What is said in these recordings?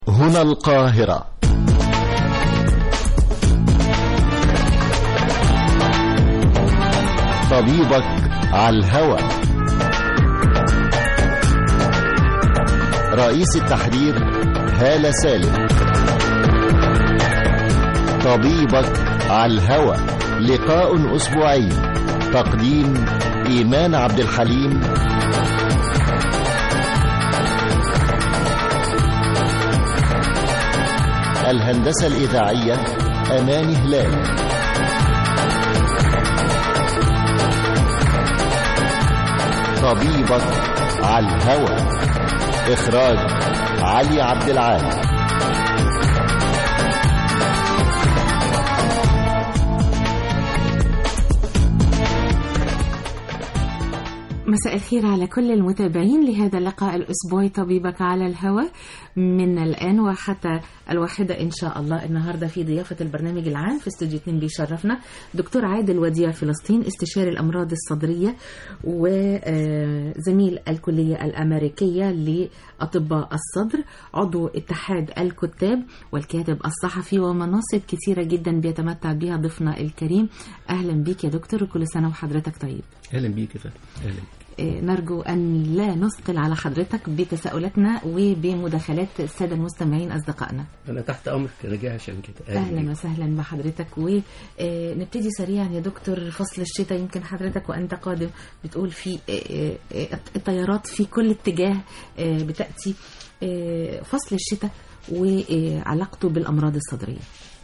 هنا القاهرة طبيبك على الهوى رئيس التحرير هالة سالم طبيبك على الهوى لقاء أسبوعي تقديم إيمان عبد الحليم الهندسة الإذاعية أمان هلال طبيبك على الهوى إخراج علي عبد العال مساء الخير على كل المتابعين لهذا اللقاء الأسبوعي طبيبك على الهوى من الآن وحتى الواحدة إن شاء الله النهاردة في ضيافة البرنامج العام في استوديو 2 بيشرفنا دكتور عادل وديع فلسطين استشاري الأمراض الصدرية وزميل الكلية الأمريكية لأطباء الصدر عضو اتحاد الكتاب والكاتب الصحفي ومناصب كثيرة جدا بيتمتع بها ضيفنا الكريم أهلا بيك يا دكتور وكل سنة وحضرتك طيب اهلا بيك يا فندم اهلا بيك نرجو أن لا نثقل على حضرتك بتساؤلاتنا وبمداخلات السادة المستمعين أصدقائنا انا تحت امرك انا جاي عشان كده أهلا بيك. وسهلا بحضرتك ونبتدي سريعا يا دكتور فصل الشتاء يمكن حضرتك وأنت قادم بتقول في آه، آه، الطيارات في كل اتجاه آه، بتأتي آه، فصل الشتاء وعلاقته بالأمراض الصدرية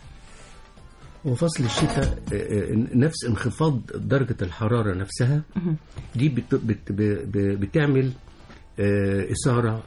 وفصل الشتاء آه، آه، نفس انخفاض درجة الحرارة نفسها دي بت بت ب- ب- بتعمل آه، إثارة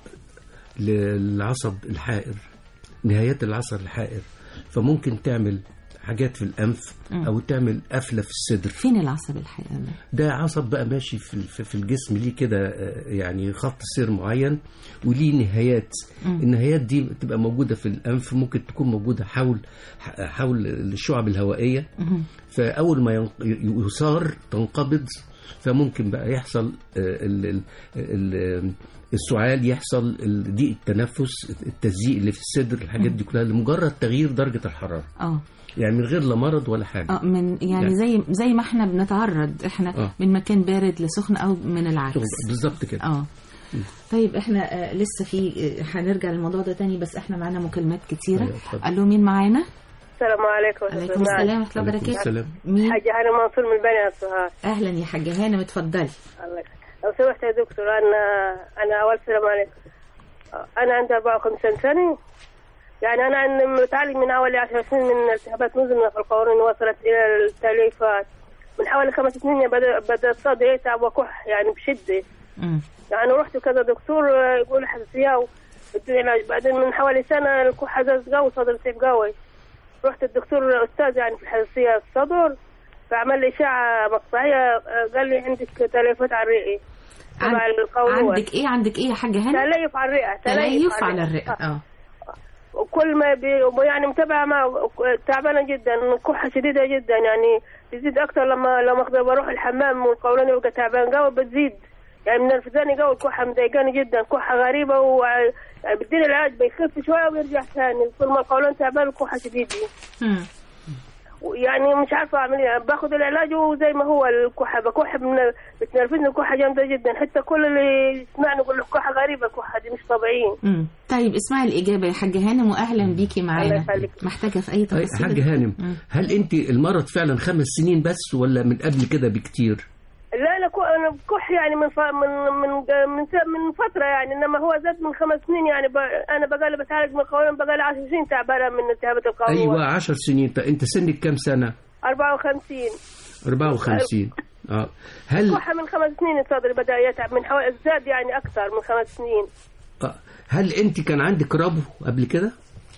للعصب الحائر نهايات العصب الحائر فممكن تعمل حاجات في الأنف أو تعمل قفلة في الصدر فين العصب الحقيقة ده؟ ده عصب بقى ماشي في في في الجسم ليه كده آه، يعني خط سير معين وليه نهايات النهايات دي بتبقى موجوده في الانف ممكن تكون موجوده حول ح- حول الشعب الهوائيه فاول ما ين- يثار تنقبض فممكن بقى يحصل آه، ال- ال- ال- السعال يحصل ال- ضيق التنفس التزييق اللي في الصدر الحاجات دي كلها لمجرد تغيير درجه الحراره اه يعني من غير لا مرض ولا حاجه اه من يعني يعني- زي زي ما احنا بنتعرض احنا آه. من مكان بارد لسخن او من العكس بالظبط كده اه طيب احنا آه لسه في آه، هنرجع للموضوع ده تاني بس احنا معانا مكالمات كتيره أيوة، اتفضل. الو مين معانا السلام عليكم عليكم السلام ورحمه الله عليكم وبركاته السلام. مين حاجة هاني منصور من بني السهار اهلا يا حاجه هانم اتفضلي الله يخليك. لو سمحت يا دكتور أنا أنا أول السلام عليكم أنا عندي 54 سنة يعني أنا عندي متعالج من حوالي 10 سنين من التهابات مزمنة في القولون وصلت إلى التليفات من حوالي خمس سنين بدأ بدأ صدري يتعب وكح يعني بشدة مم. يعني رحت كذا دكتور آه، يقول حساسية وادوني علاج بعدين من حوالي سنة الكحة زاد قوي صدري تعب قوي رحت الدكتور أستاذ يعني في الحساسية الصدر فعمل لي إشاعة مقطعية آه، قال لي عندك تليفات على الرئة تبع عن- القولون عندك ايه عندك ايه يا حاجه هانم تليف على الرئة تليف على الرئه آه. اه وكل ما بي يعني متابعة مع تعبانة جدا كحة شديدة جدا يعني بتزيد أكتر لما لما أقدر بروح الحمام والقولون يبقى تعبان قوي بتزيد يعني من الفزاني قوي الكحة مضايقاني جدا كحة غريبة و يعني بديني العلاج بيخف شوية ويرجع ثاني كل ما القولون تعبان الكحة شديدة مم. يعني مش عارفة أعمل إيه باخد العلاج وزي ما هو الكحة بكح من بتنرفزني الكحة جامدة جدا حتى كل اللي يسمعني يقول له كحة غريبة الكحة دي مش طبيعيين مم. طيب اسمعي الاجابه يا حاجه هانم واهلا بيكي الله معانا يخليك. محتاجه في اي طيب تفاصيل حاج هانم مم. هل انت المرض فعلا خمس سنين بس ولا من قبل كده بكتير لا لا كو- انا كح يعني من ف... من من من, س... من فتره يعني انما هو زاد من خمس سنين يعني ب... انا بقالي بتعالج من القولون بقالي 10 سنين تعبانه من التهابات القولون ايوه عشر سنين طيب انت سنك كام سنه 54 54 اه هل كحه من خمس سنين صدري بدا يتعب من حوالي زاد يعني اكثر من خمس سنين آه. هل انت كان عندك ربو قبل كده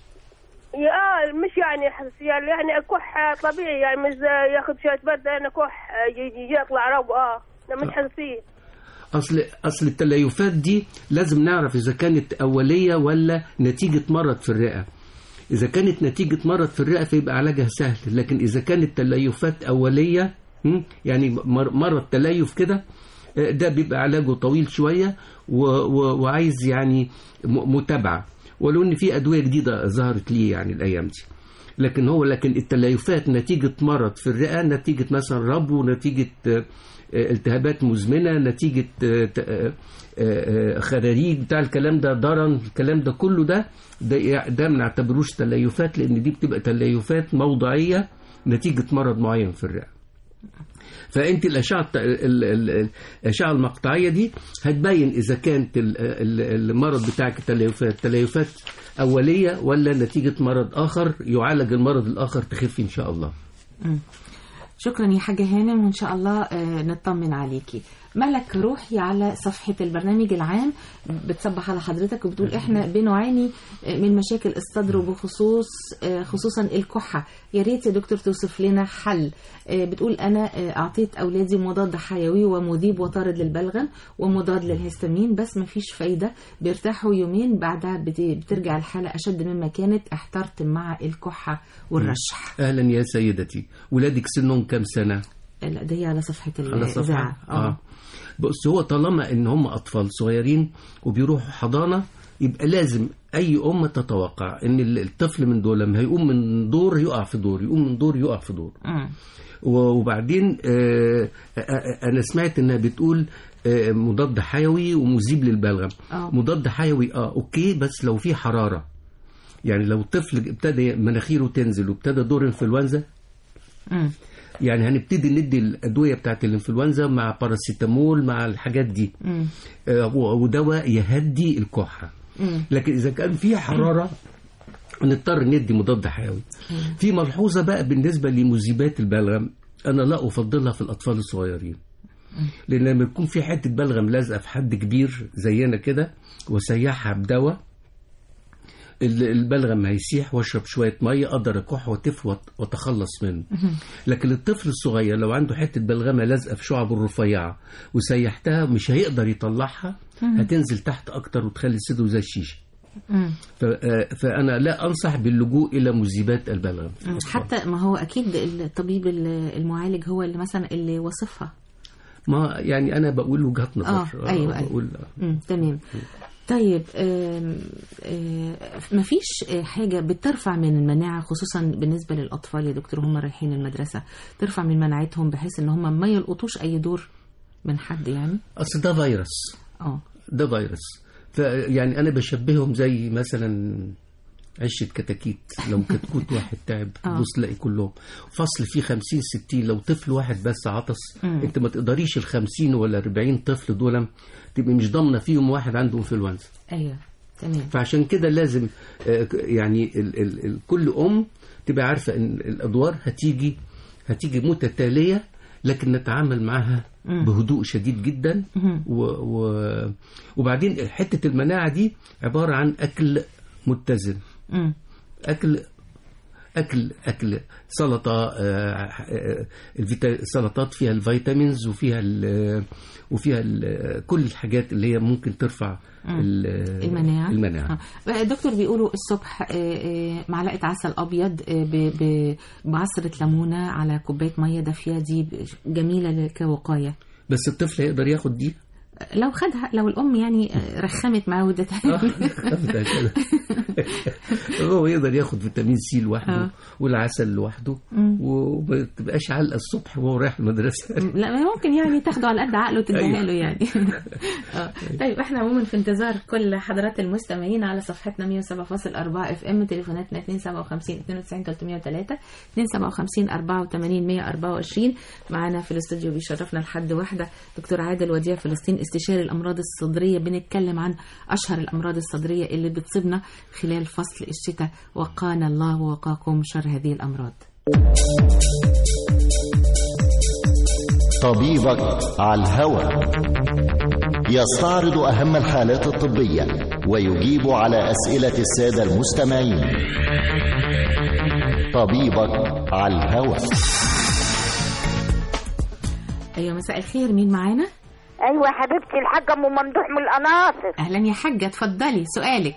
يا مش يعني حساسيه يعني الكح طبيعي يعني مش زي ياخذ شويه برد انا كح يجي يجي يطلع رب اه لا مش حساسيه اصل اصل التليفات دي لازم نعرف اذا كانت اوليه ولا نتيجه مرض في الرئه اذا كانت نتيجه مرض في الرئه فيبقى علاجها سهل لكن اذا كانت تليفات اوليه هم، يعني مر- مرض تليف كده آه، ده بيبقى علاجه طويل شويه و- و- وعايز يعني م- متابعه ولو ان في ادويه جديده ظهرت ليه يعني الايام دي لكن هو لكن التليفات نتيجه مرض في الرئه نتيجه مثلا ربو نتيجه آه، آه، التهابات مزمنه نتيجه آه، ت- آه، آه، آه، خراريج بتاع الكلام ده ضرن الكلام ده كله ده ده ده ما نعتبروش تليفات لان دي بتبقى تليفات موضعيه نتيجه مرض معين في الرئه فانت الاشعه الت- ال- ال- الاشعه المقطعيه دي هتبين اذا كانت ال- ال- المرض بتاعك تليفات تليفات اوليه ولا نتيجه مرض اخر يعالج المرض الاخر تخف ان شاء الله شكرا يا حاجة هانم وإن شاء الله آه، نطمن عليكي ملك روحي على صفحة البرنامج العام بتصبح على حضرتك وبتقول إحنا بنعاني آه، من مشاكل الصدر وبخصوص آه، خصوصا الكحة يا ريت يا دكتور توصف لنا حل آه، بتقول أنا آه، أعطيت أولادي مضاد حيوي ومذيب وطارد للبلغم ومضاد للهستامين بس مفيش فايدة بيرتاحوا يومين بعدها بت- بترجع الحالة أشد مما كانت احترت مع الكحة والرشح اهلا يا سيدتي ولادك سنهم كام سنه لا ده هي على صفحة على صفحه الإذاعة اه بص هو طالما ان هم اطفال صغيرين وبيروحوا حضانه يبقى لازم اي ام تتوقع ان الطفل من دول لما هيقوم من دور يقع في دور يقوم من دور يقع في دور مم. وبعدين آه، آه، آه، انا سمعت انها بتقول آه، مضاد حيوي ومذيب للبلغم آه. مضاد حيوي اه اوكي بس لو في حراره يعني لو الطفل ابتدى مناخيره تنزل وابتدى دور انفلونزا مم. يعني هنبتدي ندي الادويه بتاعت الانفلونزا مع باراسيتامول مع الحاجات دي مم. آه، و- ودواء يهدي الكحه مم. لكن اذا كان في حراره نضطر ندي مضاد حيوي في ملحوظه بقى بالنسبه لمذيبات البلغم انا لا افضلها في الاطفال الصغيرين لان لما يكون في حته بلغم لازقه في حد كبير زينا كده وسيحها بدواء ال- البلغم هيسيح واشرب شويه ميه اقدر اكح وتف وت- واتخلص منه لكن الطفل الصغير لو عنده حته بلغمه لازقه في شعبه الرفيعه وسيحتها مش هيقدر يطلعها هتنزل تحت اكتر وتخلي صدره زي الشيشه مم. ف- آه، فانا لا انصح باللجوء الى مذيبات البلغم مم. حتى ما هو أكيد الطبيب المعالج هو اللي مثلا اللي وصفها ما يعني انا بقول وجهات نظر آه، أيوة، أيوة. بقول مم. تمام طيب آم، آم، مفيش آه، حاجة بترفع من المناعة خصوصا بالنسبة للأطفال يا دكتور هم رايحين المدرسة ترفع من مناعتهم بحيث إن هم ما يلقطوش أي دور من حد يعني اصل ده فيروس اه ده فيروس فيعني انا بشبههم زي مثلا عشة كتاكيت لو كتكوت واحد تعب آه. تبص تلاقي كلهم فصل فيه 50 60 لو طفل واحد بس عطس مم. انت ما تقدريش ال 50 ولا 40 طفل دول تبقي مش ضامنه فيهم واحد عنده انفلونزا أيوه تمام فعشان كده لازم آه، ك- يعني ال ال ال كل ام تبقى عارفه ان الادوار هتيجي هتيجي متتاليه لكن نتعامل معها مم. بهدوء شديد جدا مهم. و و وبعدين حته المناعه دي عباره عن اكل متزن مم. اكل اكل اكل سلطه آه، آه، الفيتا- السلطات فيها الفيتامينز وفيها ال وفيها ال كل الحاجات اللي هي ممكن ترفع ال- المناعة المناعه آه. الدكتور بيقولوا الصبح آه، آه، معلقة عسل أبيض آه، ب- ب- بعصرة ليمونة على كوباية مية دافية دي ب- جميلة كوقاية بس الطفل يقدر ياخد دي لو خدها لو الأم يعني آه، رخمت معاه وادتها أبدأ كده هو يقدر ياخد فيتامين سي لوحده آه. والعسل لوحده وما تبقاش علقه الصبح وهو رايح المدرسه لا ما ممكن يعني تاخده على قد عقله وتديها له يعني آه. طيب احنا عموما في انتظار كل حضرات المستمعين على صفحتنا 107.4 اف ام تليفوناتنا 257 92 303 257 84 124 معانا في الاستوديو بيشرفنا لحد واحده دكتور عادل وديع فلسطين استشاري الامراض الصدريه بنتكلم عن اشهر الامراض الصدريه اللي بتصيبنا خلال فصل الشتاء وقانا الله ووقاكم شر هذه الامراض طبيبك على الهوى يستعرض أهم الحالات الطبية ويجيب على أسئلة السادة المستمعين طبيبك على الهوى ايوه مساء الخير مين معانا ايوه حبيبتي الحاجه ام ممدوح من القناصر اهلا يا حاجه اتفضلي سؤالك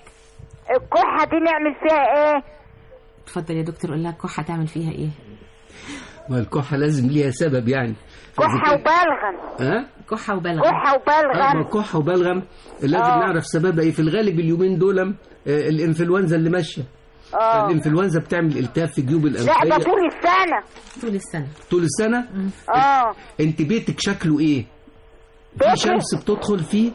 الكحه دي نعمل فيها ايه اتفضل يا دكتور قول لها الكحه تعمل فيها ايه ما الكحه لازم ليها سبب يعني كحة وبلغم ها كحه وبلغم كحة اه ما وبلغم الكحه وبلغم لازم آه. نعرف سببها ايه في الغالب اليومين دول آه، الانفلونزا اللي ماشيه اه الانفلونزا بتعمل التهاب في جيوب لا ده الانفيه طول السنة طول السنه طول السنه اه انت بيتك شكله ايه في بيتي؟ شمس بتدخل فيه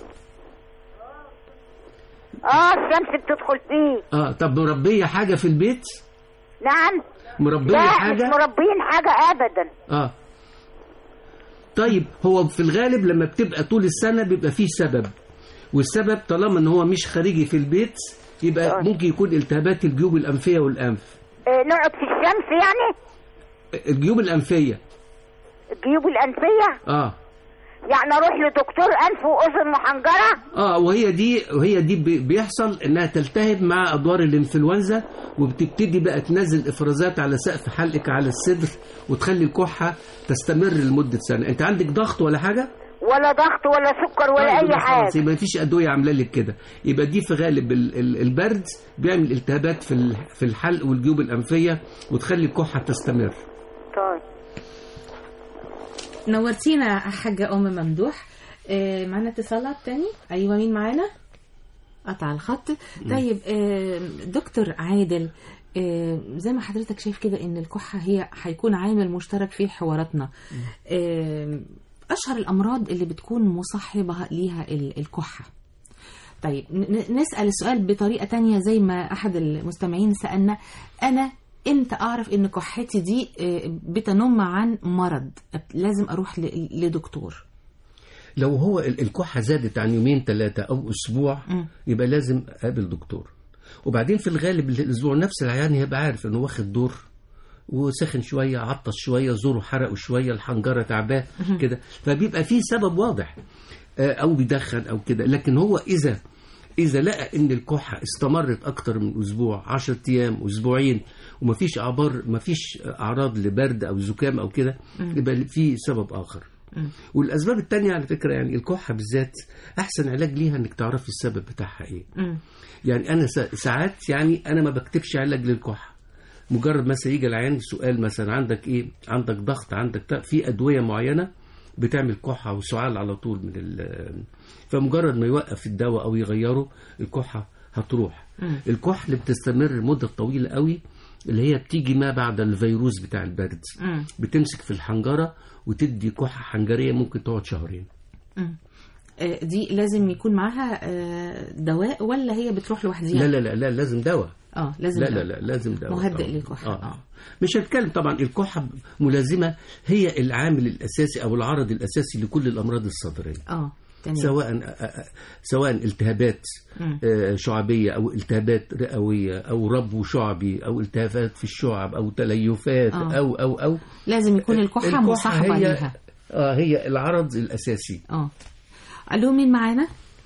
اه الشمس بتدخل فيه اه طب مربيه حاجه في البيت نعم مربيه لا مش حاجه مربين حاجة ابدا اه طيب هو في الغالب لما بتبقى طول السنة بيبقى فيه سبب والسبب طالما ان هو مش خارجي في البيت يبقى آه. ممكن يكون التهابات الجيوب الأنفية والأنف آه نقعد في الشمس يعني الجيوب الأنفية الجيوب الأنفية اه يعني اروح لدكتور انف واذن وحنجرة اه وهي دي وهي دي بي- بيحصل انها تلتهب مع ادوار الانفلونزا وبتبتدي بقى تنزل افرازات على سقف حلقك على الصدر وتخلي الكحه تستمر لمده سنه انت عندك ضغط ولا حاجه ولا ضغط ولا سكر ولا طيب اي يبقى خلاص حاجة يبقى مفيش ادويه عامله لك كده يبقى دي في غالب ال- ال- البرد بيعمل التهابات في ال- في الحلق والجيوب الانفيه وتخلي الكحه تستمر طيب نورتينا حاجة أم ممدوح آه، معانا اتصالات تاني أيوة مين معانا قطع الخط طيب آه، دكتور عادل آه، زي ما حضرتك شايف كده ان الكحة هي هيكون عامل مشترك في حواراتنا آه، اشهر الامراض اللي بتكون مصاحبة ليها ال- الكحة طيب ن- ن- نسأل السؤال بطريقة تانية زي ما أحد المستمعين سألنا أنا امتى أعرف إن كحتي دي آه، بتنم عن مرض لازم أروح ل- لدكتور لو هو ال- الكحه زادت عن يومين ثلاثه او اسبوع مم. يبقى لازم اقابل دكتور وبعدين في الغالب الاسبوع نفس العيان هيبقى عارف انه واخد دور وسخن شويه عطس شويه زوره حرقه شويه الحنجره تعباه كده فبيبقى فيه سبب واضح آه، او بيدخن او كده لكن هو اذا اذا لقى ان الكحه استمرت اكتر من اسبوع 10 ايام اسبوعين ومفيش اعبار مفيش اعراض لبرد او زكام او كده يبقى في سبب اخر والاسباب التانية على فكره يعني الكحه بالذات احسن علاج ليها انك تعرفي السبب بتاعها ايه مم. يعني انا سا- ساعات يعني انا ما بكتبش علاج للكحه مجرد مثلا يجي العيان سؤال مثلا عندك ايه عندك ضغط عندك تا- في ادويه معينه بتعمل كحه وسعال على طول من ال فمجرد ما يوقف الدواء او يغيره الكحه هتروح الكحه اللي بتستمر مده طويله قوي اللي هي بتيجي ما بعد الفيروس بتاع البرد مم. بتمسك في الحنجره وتدي كحه حنجريه ممكن تقعد شهرين آه، دي لازم يكون معاها آه، دواء ولا هي بتروح لوحديها؟ لا لا لا لا لازم دواء اه لازم لا دواء. لا لا لازم دواء مهدئ طبعاً. للكحة، آه. آه. مش هتكلم طبعا الكحة ملازمة هي العامل الأساسي أو العرض الأساسي لكل الأمراض الصدرية اه تمام سواء آه، آه، سواء التهابات مم. آه، شعبية أو التهابات رئوية أو ربو شعبي أو التهابات في الشعب أو تليفات آه. أو أو أو لازم يكون الكحة مصاحبة هي ليها اه هي العرض الأساسي اه الو مين معانا؟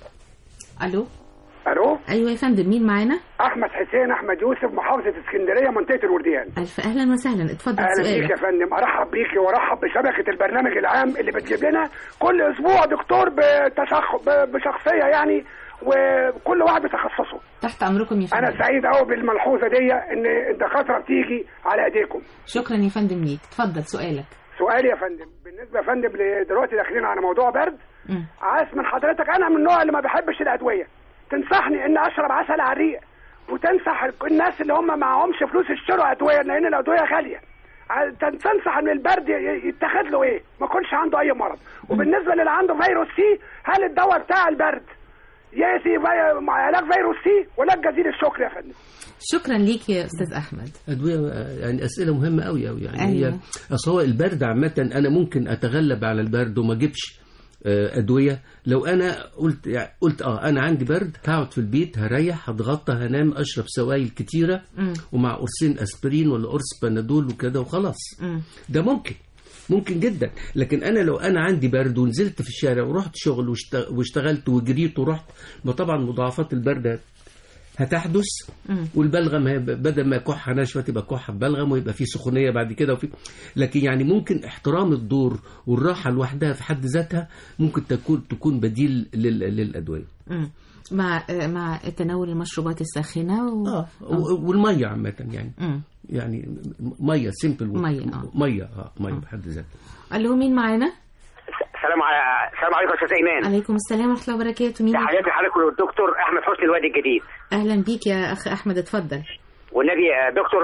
الو الو ايوه يا فندم مين معانا؟ احمد حسين احمد يوسف محافظه اسكندريه منطقه الورديان الف اهلا وسهلا اتفضل اهلا بيك يا سؤالك فندم ارحب بيكي وارحب بشبكه البرنامج العام اللي بتجيب لنا كل اسبوع دكتور بتشخ... ب- بشخصيه يعني وكل واحد بتخصصه تحت امركم يا انا فندم سعيد قوي بالملحوظه دي ان الدكاتره بتيجي على ايديكم شكرا يا فندم ليك اتفضل سؤالك سؤالي يا فندم بالنسبه يا فندم ل- دلوقتي داخلين على موضوع برد مم. عايز من حضرتك انا من النوع اللي ما بحبش الادويه تنصحني ان اشرب عسل على الريق وتنصح الناس اللي هم معهمش فلوس يشتروا ادويه لان الادويه غاليه ع- تن- تنصح ان البرد ي- يتاخد له ايه ما يكونش عنده اي مرض وبالنسبه للي عنده فيروس سي هل الدواء بتاع البرد يأتي في- مع علاج فيروس سي ولا جزيل الشكر يا فندم شكرا ليك يا استاذ احمد أدوية يعني أسئلة مهمة أوي أوي يعني أيوة. هي أصل هو البرد عامة أنا ممكن أتغلب على البرد وما أجيبش آه، أدوية لو أنا قلت يعني قلت أه أنا عندي برد هقعد في البيت هريح هتغطى هنام أشرب سوائل كتيرة مم. ومع قرصين أسبرين ولا قرص بنادول وكده وخلاص مم. ده ممكن ممكن جدا لكن انا لو انا عندي برد ونزلت في الشارع ورحت شغل واشت- واشتغلت وجريت ورحت ما طبعا مضاعفات البرد هتحدث مم. والبلغم هي بدل ما كحه ناشفه تبقى كحه ببلغم ويبقى في سخونيه بعد كده وفي لكن يعني ممكن احترام الدور والراحه لوحدها في حد ذاتها ممكن تكون تكون بديل لل- للادويه مم. مع آه، مع تناول المشروبات الساخنه و... اه و- والميه عامه يعني مم. يعني م- ميه سيمبل مية، آه. ميه اه ميه بحد ذاتها الو مين معانا السلام على السلام عليكم يا استاذ ايمان عليكم السلام ورحمه الله وبركاته مين تحياتي لحضرتك والدكتور احمد حسني الوادي الجديد اهلا بيك يا اخ احمد اتفضل والنبي آه، دكتور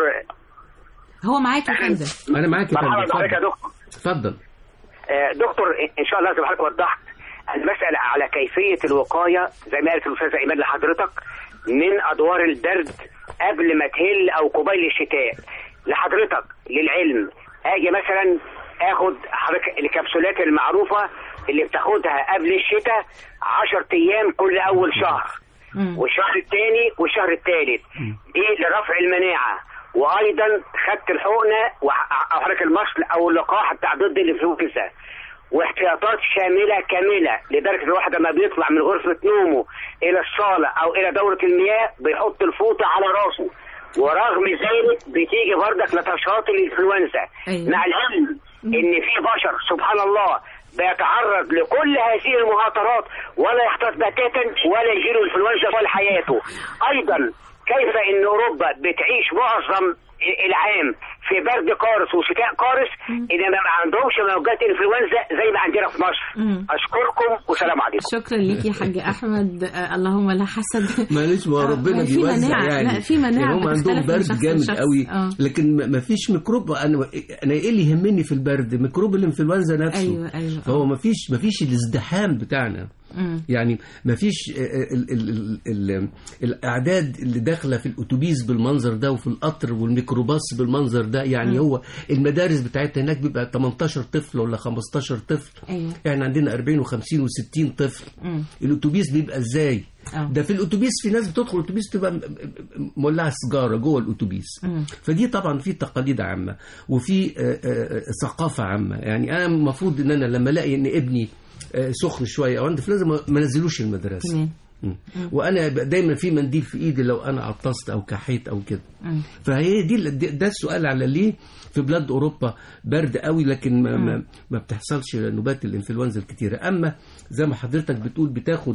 هو معاك يا فندم انا معاك يا مرحبا فندم بحضرتك يا اتفضل. دكتور اتفضل آه، دكتور ان شاء الله زي ما حضرتك وضحت المسألة على كيفية الوقاية زي ما قالت الأستاذة إيمان لحضرتك من أدوار البرد قبل ما تهل أو قبيل الشتاء لحضرتك للعلم أجي مثلا آخد حضرتك الكبسولات المعروفة اللي بتاخدها قبل الشتاء 10 أيام كل أول شهر مم. والشهر الثاني والشهر الثالث دي لرفع المناعة وايضا خدت الحقنه وح- او حضرتك المصل او اللقاح بتاع ضد الانفلونزا واحتياطات شامله كامله لدرجه الواحد لما بيطلع من غرفه نومه الى الصاله او الى دوره المياه بيحط الفوطه على راسه ورغم ذلك بتيجي بردك لتشاط الانفلونزا أيوة. مع العلم ان في بشر سبحان الله بيتعرض لكل هذه المهاترات ولا يحتاط بتاتا ولا يجيله انفلونزا طول حياته ايضا كيف ان اوروبا بتعيش معظم العام في برد قارس وشتاء قارس انما ما عندهمش موجات انفلونزا زي ما عندنا في مصر مم. اشكركم وسلام عليكم شكرا ليك يا حاج احمد آه اللهم لا حسد معلش ما هو آه، ربنا في بيوزع مناعة. يعني لا، في مناعة يعني هم عندهم بتختلف من برد شخص جامد لشخص. قوي آه. لكن ما- ما فيش ميكروب انا انا ايه اللي يهمني في البرد ميكروب الانفلونزا نفسه أيوة، أيوة. فهو ما فيش ما فيش الازدحام بتاعنا مم. يعني ما فيش ال ال ال ال الاعداد اللي داخله في الاتوبيس بالمنظر ده وفي القطر والميكروباص بالمنظر ده يعني هو المدارس بتاعتنا هناك بيبقى 18 طفل ولا 15 طفل أيوة. احنا عندنا 40 و50 و60 طفل مم. الاتوبيس بيبقى ازاي آه. ده في الاتوبيس في ناس بتدخل الاتوبيس تبقى م- م- مولعه سيجاره جوه الاتوبيس مم. فدي طبعا في تقاليد عامه وفي آه، آه، ثقافه عامه يعني انا المفروض ان انا لما الاقي ان ابني آه، سخن شويه او عنده لازم ما نزلوش المدرسه تمام مم. وانا يبقى دايما في منديل في ايدي لو انا عطست او كحيت او كده مم. فهي دي دي- ده السؤال على ليه في بلاد اوروبا برد قوي لكن ما, ما, ما بتحصلش نوبات الانفلونزا الكتيره اما زي ما حضرتك بتقول بتاخد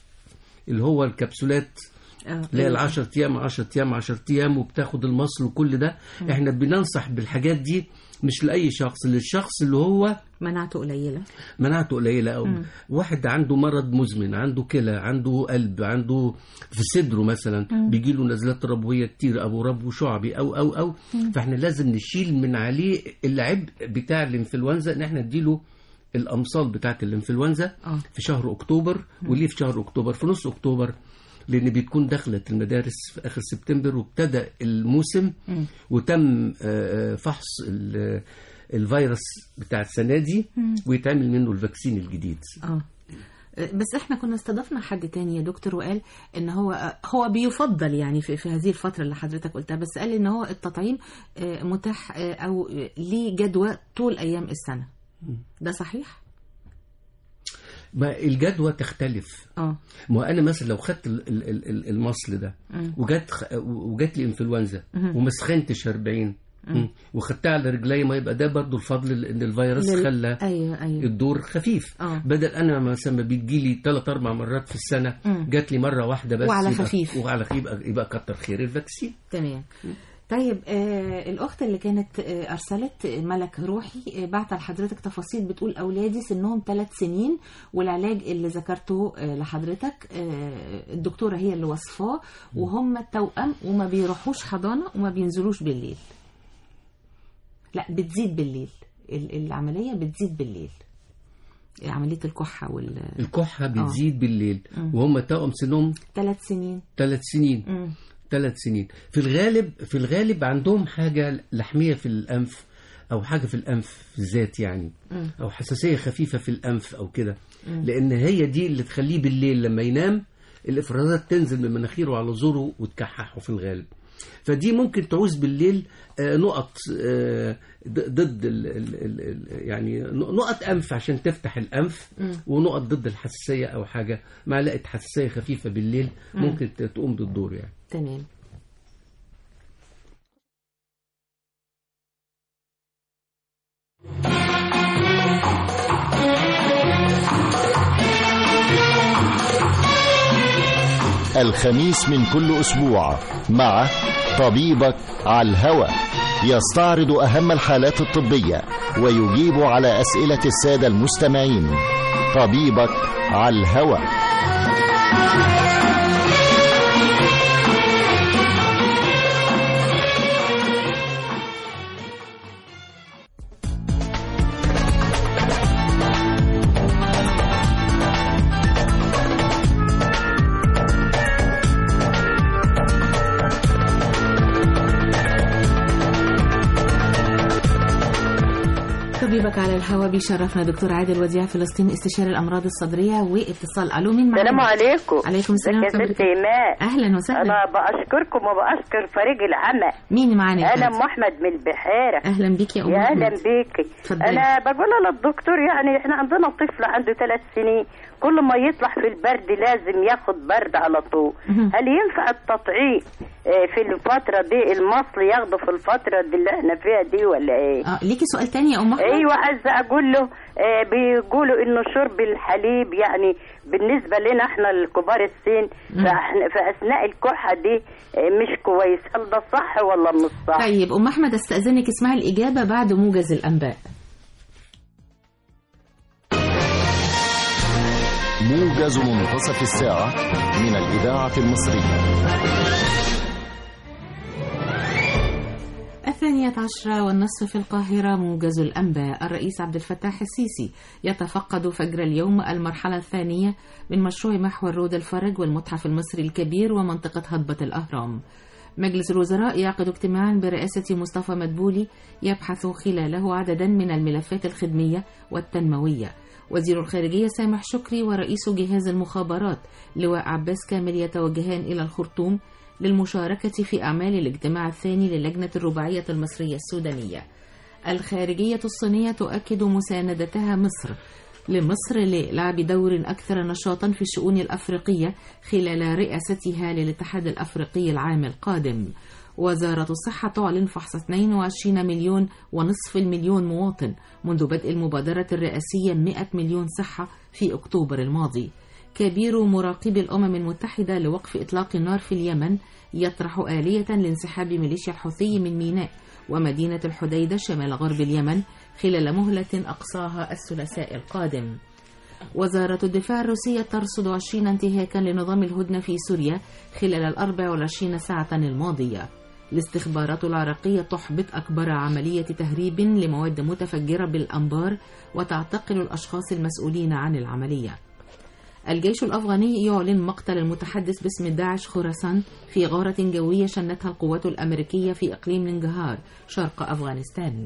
اللي هو الكبسولات آه. اللي هي ال 10 ايام 10 ايام 10 ايام وبتاخد المصل وكل ده احنا بننصح بالحاجات دي مش لاي شخص للشخص اللي هو مناعته قليلة مناعته قليله او واحد عنده مرض مزمن عنده كلى عنده قلب عنده في صدره مثلا بيجي له نزلات ربويه كتير او ربو شعبي او او او فاحنا لازم نشيل من عليه العبء بتاع الانفلونزا ان احنا نديله الامصال بتاعت الانفلونزا آه. في شهر اكتوبر وليه في شهر اكتوبر في نص اكتوبر لان بتكون دخلت المدارس في اخر سبتمبر وابتدى الموسم وتم آه، آه، فحص ال- الفيروس بتاع السنه دي ويتعمل منه الفاكسين الجديد اه بس احنا كنا استضفنا حد تاني يا دكتور وقال ان هو هو بيفضل يعني في, في هذه الفتره اللي حضرتك قلتها بس قال ان هو التطعيم آه، متاح آه، او ليه جدوى طول ايام السنه ده صحيح؟ ما الجدوى تختلف اه ما هو انا مثلا لو خدت ال- ال- ال- ال- المصل ده وجات خ- وجات لي انفلونزا وما سخنتش 40 مم. وخدتها على رجلي ما يبقى ده برضو الفضل ان الفيروس لل- خلى ايوه ايوه الدور خفيف آه. بدل انا مثلا ما بيجي لي ثلاث اربع مرات في السنه مم. جات لي مره واحده بس وعلى يبقى- خفيف. وعلى خفيف يبقى, يبقى كتر خير الفاكسين تمام طيب آه الاخت اللي كانت آه ارسلت ملك روحي آه بعت لحضرتك تفاصيل بتقول اولادي سنهم ثلاث سنين والعلاج اللي ذكرته آه لحضرتك آه الدكتوره هي اللي وصفاه وهم توأم وما بيروحوش حضانه وما بينزلوش بالليل لا بتزيد بالليل ال- العمليه بتزيد بالليل عمليه الكحه والثلاث الكحه بتزيد بالليل وهم توأم سنهم سنين ثلاث سنين مم. ثلاث سنين في الغالب في الغالب عندهم حاجة لحمية في الأنف أو حاجة في الأنف بالذات يعني أو حساسية خفيفة في الأنف أو كده لأن هي دي اللي تخليه بالليل لما ينام الإفرازات تنزل من مناخيره على زوره وتكححه في الغالب فدي ممكن تعوز بالليل آه، نقط آه، ض- ضد ال ال ال ال- يعني نقط انف عشان تفتح الانف ونقط ضد الحساسيه او حاجه معلقه حساسيه خفيفه بالليل ممكن ت- تقوم بالدور يعني تمام الخميس من كل أسبوع مع طبيبك على الهوى يستعرض أهم الحالات الطبية ويجيب على أسئلة السادة المستمعين طبيبك على الهوى طبيبك على الهواء بيشرفنا دكتور عادل وديع فلسطين استشاري الامراض الصدريه واتصال الو مين معانا السلام عليكم عليكم السلام ازيك يا ورحمة ست ايمان اهلا وسهلا انا بشكركم وبشكر فريق العمل مين معانا يا انا فندم؟ ام احمد من البحيره اهلا بيك يا ام يا اهلا أحمد. بيكي اتفضلي. انا بقول للدكتور يعني احنا عندنا طفل عنده ثلاث سنين كل ما يطلع في البرد لازم ياخد برد على طول مهم. هل ينفع التطعيم آه، في الفترة دي المصل ياخده في الفترة دي اللي احنا فيها دي ولا ايه؟ اه ليكي سؤال تاني يا ام احمد ايوه عايزه اقول له آه، بيقولوا انه شرب الحليب يعني بالنسبه لنا احنا الكبار السن فاحنا في اثناء الكحه دي آه، مش كويس هل ده صح ولا مش صح؟ طيب ام احمد استاذنك اسمعي الاجابه بعد موجز الانباء موجز منتصف الساعة من الإذاعة المصرية الثانية عشرة والنصف في القاهرة موجز الأنباء الرئيس عبد الفتاح السيسي يتفقد فجر اليوم المرحلة الثانية من مشروع محور رود الفرج والمتحف المصري الكبير ومنطقة هضبة الأهرام مجلس الوزراء يعقد اجتماعا برئاسة مصطفى مدبولي يبحث خلاله عددا من الملفات الخدمية والتنموية وزير الخارجية سامح شكري ورئيس جهاز المخابرات لواء عباس كامل يتوجهان إلى الخرطوم للمشاركة في أعمال الاجتماع الثاني للجنة الرباعية المصرية السودانية الخارجية الصينية تؤكد مساندتها مصر لمصر للعب دور أكثر نشاطا في الشؤون الأفريقية خلال رئاستها للاتحاد الأفريقي العام القادم وزارة الصحة تعلن فحص 22 مليون ونصف المليون مواطن منذ بدء المبادرة الرئاسية 100 مليون صحة في أكتوبر الماضي كبير مراقبي الأمم المتحدة لوقف إطلاق النار في اليمن يطرح آلية لانسحاب ميليشيا الحوثي من ميناء ومدينة الحديدة شمال غرب اليمن خلال مهلة أقصاها الثلاثاء القادم وزارة الدفاع الروسية ترصد 20 انتهاكا لنظام الهدنة في سوريا خلال ال 24 ساعة الماضية الاستخبارات العراقية تحبط أكبر عملية تهريب لمواد متفجرة بالأنبار وتعتقل الأشخاص المسؤولين عن العملية الجيش الأفغاني يعلن مقتل المتحدث باسم داعش خراسان في غارة جوية شنتها القوات الأمريكية في إقليم ننجهار شرق أفغانستان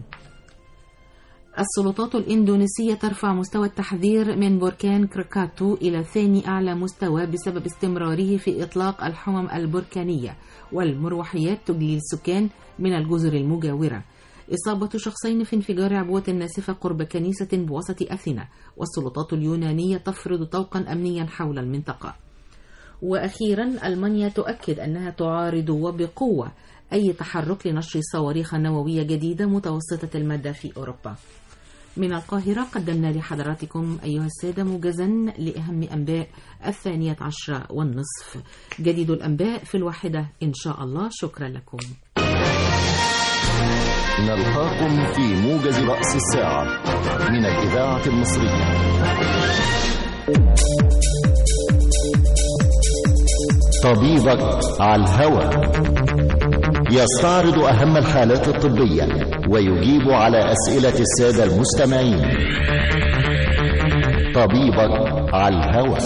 السلطات الإندونيسية ترفع مستوى التحذير من بركان كركاتو إلى ثاني أعلى مستوى بسبب استمراره في إطلاق الحمم البركانية والمروحيات تجلي السكان من الجزر المجاورة إصابة شخصين في انفجار عبوة ناسفة قرب كنيسة بوسط أثينا والسلطات اليونانية تفرض طوقا أمنيا حول المنطقة وأخيرا ألمانيا تؤكد أنها تعارض وبقوة أي تحرك لنشر صواريخ نووية جديدة متوسطة المدى في أوروبا من القاهرة قدمنا لحضراتكم أيها السادة موجزا لأهم أنباء الثانية عشرة والنصف جديد الأنباء في الواحدة إن شاء الله شكرا لكم نلقاكم في موجز رأس الساعة من الإذاعة المصرية طبيبك على الهوى يستعرض أهم الحالات الطبية ويجيب على أسئلة السادة المستمعين طبيبك على الهوى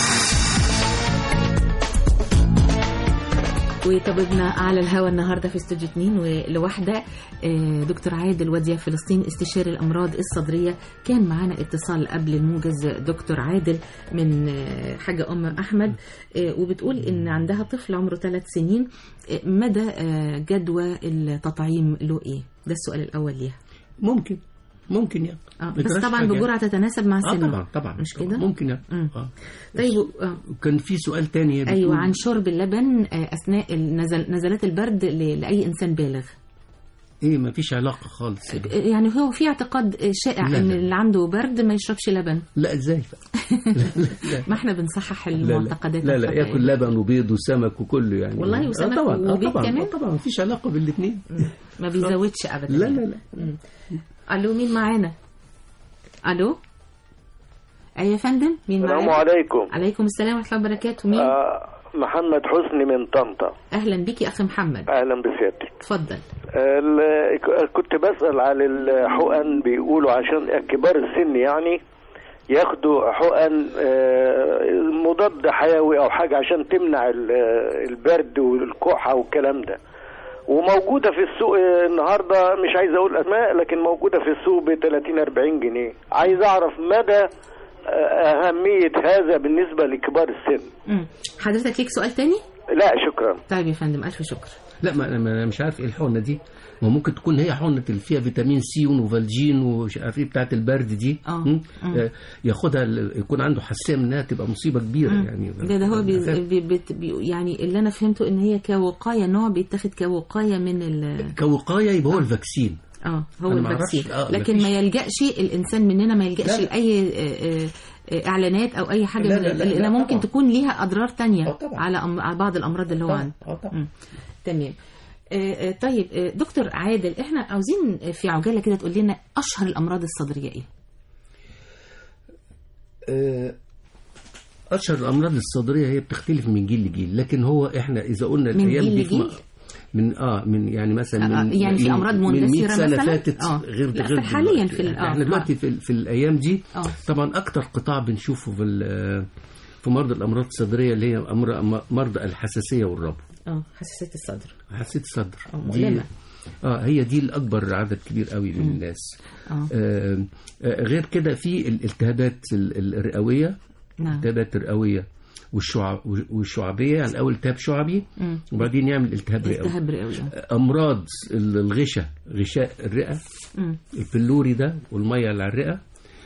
وطبيبنا على الهوا النهارده في استوديو 2 ولوحده آه، دكتور عادل وديع فلسطين استشاري الامراض الصدريه كان معانا اتصال قبل الموجز دكتور عادل من آه، حاجه ام احمد آه، وبتقول ان عندها طفل عمره ثلاث سنين آه، مدى آه، جدوى التطعيم له ايه؟ ده السؤال الاول ليها ممكن ممكن يعني آه، ما بس يجراش طبعا حاجة. بجرعه تتناسب مع اه سنه طبعا طبعا مش طبعاً. كده؟ ممكن يعني مم. اه طيب آه، وكان في سؤال تاني بتقول- ايوه عن شرب اللبن آه، اثناء النزل نزلات البرد ل- لاي انسان بالغ ايه ما فيش علاقه خالص يعني هو في اعتقاد شائع لا، ان لا. اللي عنده برد ما يشربش لبن لا ازاي بقى؟ ما احنا بنصحح لا لا المعتقدات لا, لا الخاطئة. ياكل لبن وبيض وسمك وكله يعني والله آه وسمك طبعا آه وبيض طبعا كمان؟ آه طبعا ما فيش علاقه بالاثنين ما بيزودش ابدا لا لا لا الو مين معانا الو ايوه يا فندم مين السلام معانا عليكم عليكم السلام ورحمه الله وبركاته مين آه محمد حسني من طنطا اهلا بك يا اخي محمد اهلا بسيادتك اتفضل آه، ال- ك- كنت بسأل على الحقن بيقولوا عشان كبار السن يعني ياخدوا حقن آه، مضاد حيوي او حاجه عشان تمنع ال- البرد والكحه والكلام ده وموجوده في السوق آه، النهارده مش عايز اقول اسماء لكن موجوده في السوق ب 30 40 جنيه عايز اعرف مدى آه، اهميه هذا بالنسبه لكبار السن مم. حضرتك ليك سؤال تاني لا شكرا طيب يا فندم الف شكر لا ما انا ما أنا مش عارف ايه الحقنه دي ما ممكن تكون هي حقنه اللي فيها فيتامين سي ونوفالجين ومش عارف ايه بتاعه البرد دي آه. م? مم. آه، ياخدها ال- يكون عنده حساسيه منها تبقى مصيبه كبيره مم. يعني ده ده هو بي بي بي بي يعني اللي انا فهمته ان هي كوقايه نوع بيتاخد كوقايه من ال كوقايه يبقى هو الفاكسين اه هو أنا ما أعرفش. الفاكسين آه، لكن مفيش. ما يلجاش الانسان مننا ما يلجاش لا، لا. لاي آه، آه، آه، اعلانات او اي حاجه لا، من لا، لا، لان لا، ممكن طبعا. تكون ليها اضرار تانية آه، طبعا. على أم- على بعض الامراض اللي هو طبعا. عنده آه، طبعا. مم. تمام آه، آه، طيب آه، دكتور عادل احنا عاوزين في عجاله كده تقول لنا اشهر الامراض الصدريه ايه آه، اشهر الامراض الصدريه هي بتختلف من جيل لجيل لكن هو احنا اذا قلنا من الايام جيل دي في م- لجيل؟ من اه من يعني مثلا آه، من يعني في من- أمراض من 100 مندثرة سنه مثلاً؟ فاتت آه. غير لا، غير حالياً دلوقتي. في ال- يعني آه. احنا دلوقتي في, ال- في الايام دي آه. طبعا اكتر قطاع بنشوفه في ال- في مرضى الامراض الصدريه اللي هي أمر- مرضى الحساسيه والربو اه حساسيه الصدر حساسيه الصدر آه، دي مؤلمة. اه هي دي الاكبر عدد كبير قوي من الناس اه آه آه، غير كده في الالتهابات ال- الرئويه نعم الالتهابات الرئويه والشعب والشعبيه يعني الاول التهاب شعبي مم. وبعدين يعمل التهاب رئوي التهاب رئوي امراض الغشاء غشاء الرئه مم. البلوري ده والميه اللي على الرئه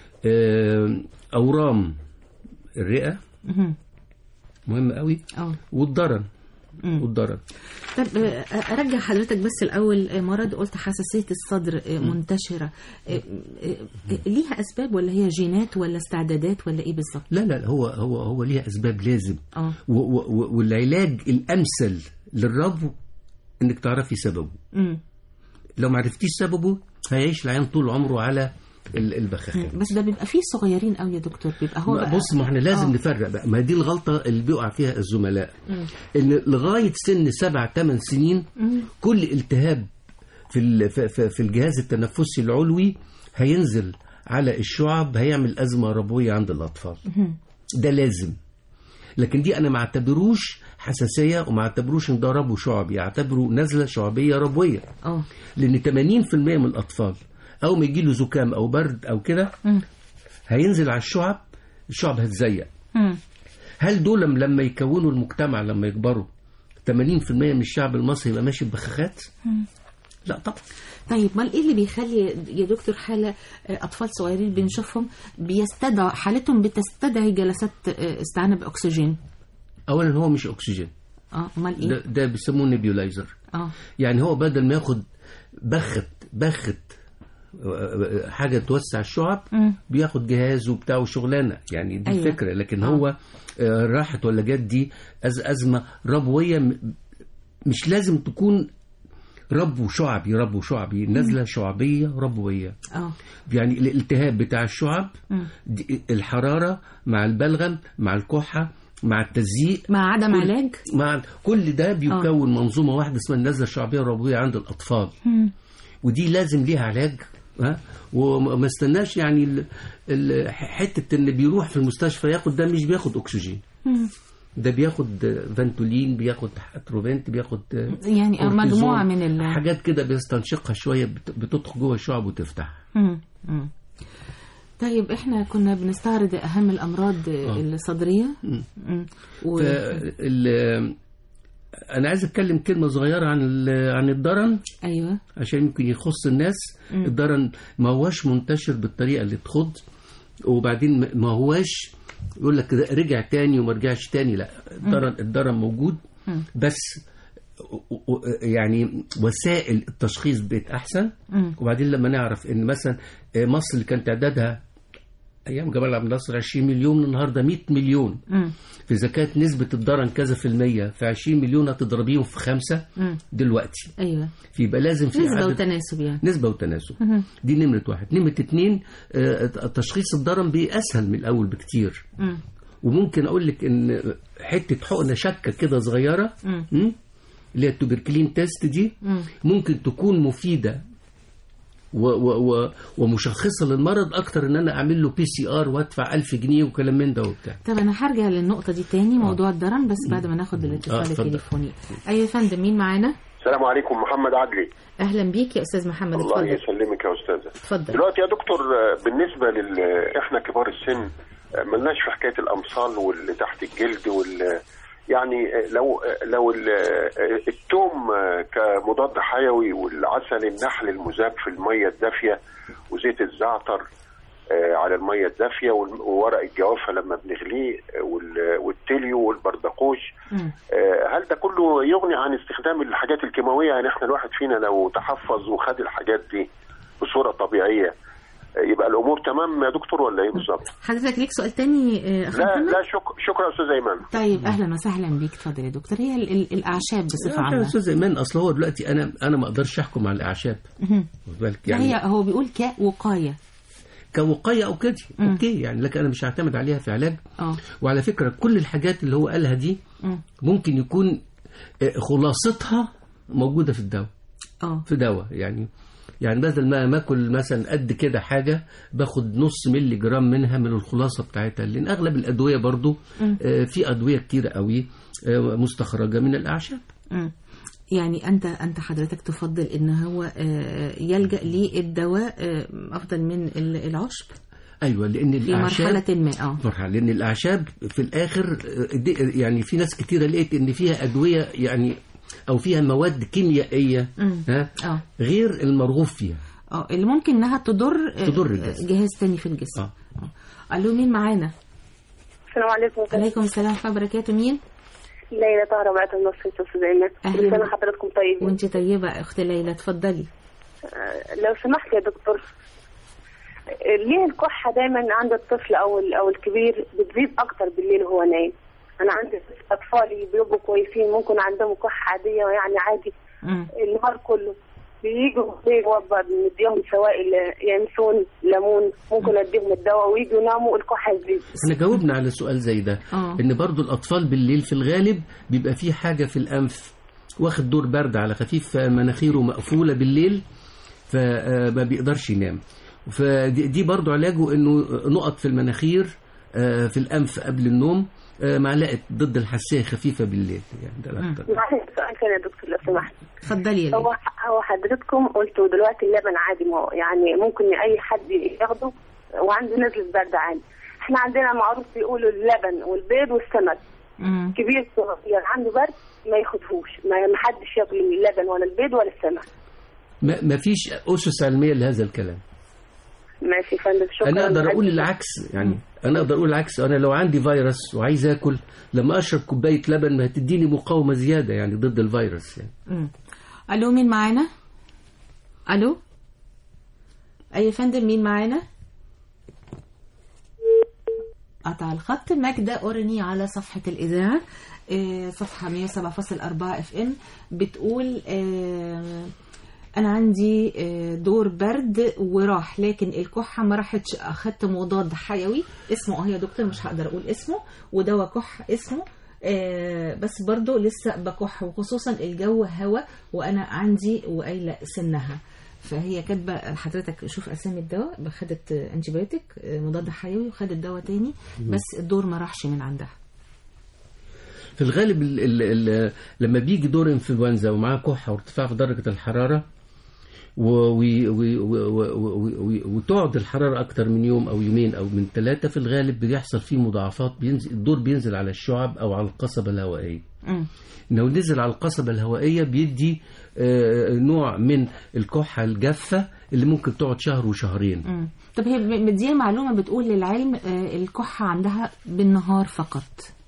آه، اورام الرئه مهم. مهم قوي اه والضرن مم. والضرن طب آه، ارجع حضرتك بس الاول آه، مرض قلت حساسيه الصدر آه، منتشره آه، آه، آه، ليها اسباب ولا هي جينات ولا استعدادات ولا ايه بالظبط لا لا هو هو هو ليها اسباب لازم اه و- و- و- والعلاج الامثل للربو انك تعرفي سببه مم. لو ما عرفتيش سببه هيعيش العيان طول عمره على ال- البخاخات بس ده بيبقى فيه صغيرين قوي يا دكتور بيبقى هو ما بقى بص ما احنا لازم آه. نفرق بقى ما دي الغلطه اللي بيقع فيها الزملاء مم. ان لغايه سن سبع ثمان سنين مم. كل التهاب في ال- في- في في الجهاز التنفسي العلوي هينزل على الشعب هيعمل ازمه ربويه عند الاطفال مم. ده لازم لكن دي انا ما اعتبروش حساسيه وما اعتبروش ان ده ربو شعبي اعتبره نزله شعبيه ربويه اه لان 80% من الاطفال اول ما يجي له زكام او برد او كده مم. هينزل على الشعب الشعب هتزيق مم. هل دول لما يكونوا المجتمع لما يكبروا 80% من الشعب المصري يبقى ماشي ببخاخات؟ لا طبعا طيب امال ايه اللي بيخلي يا دكتور حاله آه، اطفال صغيرين بنشوفهم بيستدعى حالتهم بتستدعي جلسات آه، استعانه باكسجين اولا هو مش اكسجين اه امال ايه ده, ده بيسموه نيبيولايزر اه يعني هو بدل ما ياخد بخت بخت حاجه توسع الشعب مم. بياخد جهاز وبتاع وشغلانه يعني دي أيوة. أيوة. فكره لكن آه. هو آه، راحت ولا جت دي أز ازمه ربويه م- مش لازم تكون ربو شعبي ربو شعبي نزله شعبيه ربويه اه يعني الالتهاب بتاع الشعب مم. دي الحراره مع البلغم مع الكحه مع التزييق مع عدم كل- علاج مع كل ده بيكون منظومه واحده اسمها النزله الشعبيه الربويه عند الاطفال مم. ودي لازم ليها علاج ها وما استناش يعني ال- ال- حته ان بيروح في المستشفى ياخد ده مش بياخد اكسجين مم. ده بياخد فانتولين بياخد اتروفنت بياخد يعني كورتيزون، مجموعه من ال حاجات كده بيستنشقها شويه بت- بتدخل جوه الشعب وتفتح مم. مم. طيب احنا كنا بنستعرض اهم الامراض آه. الصدريه مم. و... فال- انا عايز اتكلم كلمه صغيره عن ال- عن الضرن ايوه عشان يمكن يخص الناس مم. الضرن ما هواش منتشر بالطريقه اللي تخض وبعدين ما- ما هواش يقول لك ده رجع تاني وما رجعش تاني لا الضرن الضرن موجود مم. بس و- و- يعني وسائل التشخيص بقت احسن مم. وبعدين لما نعرف ان مثلا آه، مصر اللي كان تعدادها ايام جمال عبد الناصر 20 مليون النهارده 100 مليون مم. فاذا كانت نسبه الضرن كذا في المية في 20 مليون هتضربيهم في خمسه مم. دلوقتي ايوه فيبقى لازم في نسبة عدد- وتناسب يعني نسبة وتناسب مهم. دي نمرة واحد نمرة اتنين آه، تشخيص الضرن بيه أسهل من الأول بكتير مم. وممكن أقول لك إن حتة حقنة شكة كده صغيرة مم. م? اللي هي التوبركلين تيست دي مم. ممكن تكون مفيدة و و و ومشخصة للمرض أكتر إن أنا أعمل له بي سي آر وأدفع 1000 جنيه وكلام من ده وبتاع طب انا هرجع للنقطة دي تاني موضوع الضرن بس بعد ما ناخد آه، الاتصال اتفضل. التليفوني ايوه يا فندم مين معانا السلام عليكم محمد عدلي اهلا بيك يا استاذ محمد الله اتفضل يسلمك يا استاذه اتفضل دلوقتي يا دكتور آه، بالنسبه لل احنا كبار السن آه، ملناش في حكايه الامصال واللي تحت الجلد وال يعني آه، لو آه، لو ال- آه، التوم آه، كمضاد حيوي والعسل النحل المذاب في الميه الدافيه وزيت الزعتر آه، على الميه الدافيه وال- وورق الجوافه لما بنغليه آه، وال- والتليو والبردقوش مم. آه، هل ده كله يغني عن استخدام الحاجات الكيماويه يعني احنا الواحد فينا لو تحفظ وخد الحاجات دي بصوره طبيعيه آه، يبقى الامور تمام يا دكتور ولا ايه بالظبط؟ حضرتك ليك سؤال تاني آه، أخ لا محمد؟ لا شك شكرا يا استاذ ايمن طيب اهلا وسهلا بيك اتفضل يا دكتور هي ال- ال- الاعشاب بصفه يا عامه أستاذ إيمان أصل هو دلوقتي أنا أنا ما أقدرش أحكم على الأعشاب مهم. واخد بالك يعني يعني هي هو بيقول كوقايه كوقاية أو كده مم. أوكي يعني لكن أنا مش هعتمد عليها في علاج اه وعلى فكرة كل الحاجات اللي هو قالها دي مم. ممكن يكون آه، خلاصتها موجودة في الدواء اه في دواء يعني يعني بدل ما ما اكل مثلا قد كده حاجه باخد نص ملي جرام منها من الخلاصه بتاعتها لان اغلب الادويه برضو مم. آه، في ادويه كتيره قوي آه، مستخرجه من الاعشاب مم. يعني انت انت حضرتك تفضل ان هو آه، يلجا للدواء آه، افضل من ال- العشب ايوه لان في الاعشاب مرحله ما اه مرحله لان الاعشاب في الاخر آه، دي- يعني في ناس كتيره لقيت ان فيها ادويه يعني او فيها مواد كيميائيه مم. ها اه غير المرغوب فيها اه اللي ممكن انها تضر آه، تضر الجسم. جهاز تاني في الجسم اه آه. الو مين معانا السلام عليكم عليكم السلام ورحمه الله وبركاته مين ليلى طاهرة بعت النص يا استاذ ايمن أهلاً. كل سنة حضراتكم طيبين وانت طيبه اخت ليلى اتفضلي آه، لو سمحت يا دكتور آه، ليه الكحة دايما عند الطفل او ال- او الكبير بتزيد اكتر بالليل وهو نايم انا عندي اطفالي بيبقوا كويسين ممكن عندهم كحة عادية يعني عادي مم. النهار كله بييجوا الليل وابقى نديهم سوائل ينسون ليمون ممكن اديهم الدواء ويجوا يناموا الكحة تزيد احنا جاوبنا على سؤال زي ده اه ان برضو الاطفال بالليل في الغالب بيبقى في حاجه في الانف واخد دور برد على خفيف فمناخيره مقفوله بالليل فما بيقدرش ينام فدي دي برضو علاجه انه نقط في المناخير آه، في الانف قبل النوم آه، معلقه ضد الحساسيه خفيفه بالليل يعني ده الأكتر. معلش سؤال ثاني يا دكتور لو سمحت اتفضلي يا هو ليلى هو حضرتكم قلتوا دلوقتي اللبن عادي ما هو يعني ممكن اي حد ياخده وعنده نزله برد عادي احنا عندنا معروف بيقولوا اللبن والبيض والسمك مم. كبير صغير عنده برد ما ياخدهوش ما ما حدش ياكل اللبن ولا البيض ولا السمك ما ما فيش اسس علميه لهذا الكلام ماشي يا فندم شكرا انا اقدر اقول لحضرتك. العكس يعني انا اقدر اقول العكس انا لو عندي فيروس وعايز اكل لما اشرب كوبايه لبن ما هتديني مقاومه زياده يعني ضد الفيروس يعني مم. الو مين معانا الو اي يا فندم مين معانا قطع الخط ماجدة أورني على صفحة الإذاعة آه، صفحة 107.4 اف ام بتقول آه، أنا عندي آه، دور برد وراح لكن الكحة ما راحتش أخدت مضاد حيوي اسمه اه يا دكتور مش هقدر أقول اسمه ودواء كح اسمه آه، بس برضو لسه بكح وخصوصا الجو هوا وأنا عندي وقايلة سنها فهي كاتبه حضرتك شوف اسامي الدواء خدت انتيبيوتيك مضاد حيوي وخدت دواء تاني بس الدور ما راحش من عندها في الغالب ال ال ال لما بيجي دور انفلونزا ومعاه كحه وارتفاع في درجه الحراره و و و و و و و وتقعد الحراره اكتر من يوم او يومين او من ثلاثه في الغالب بيحصل فيه مضاعفات بينزل الدور بينزل على الشعب او على القصبه الهوائيه مم. لو نزل على القصبة الهوائية بيدي آه، نوع من الكحة الجافة اللي ممكن تقعد شهر وشهرين مم. طب هي ب- دي معلومه بتقول للعلم آه، الكحه عندها بالنهار فقط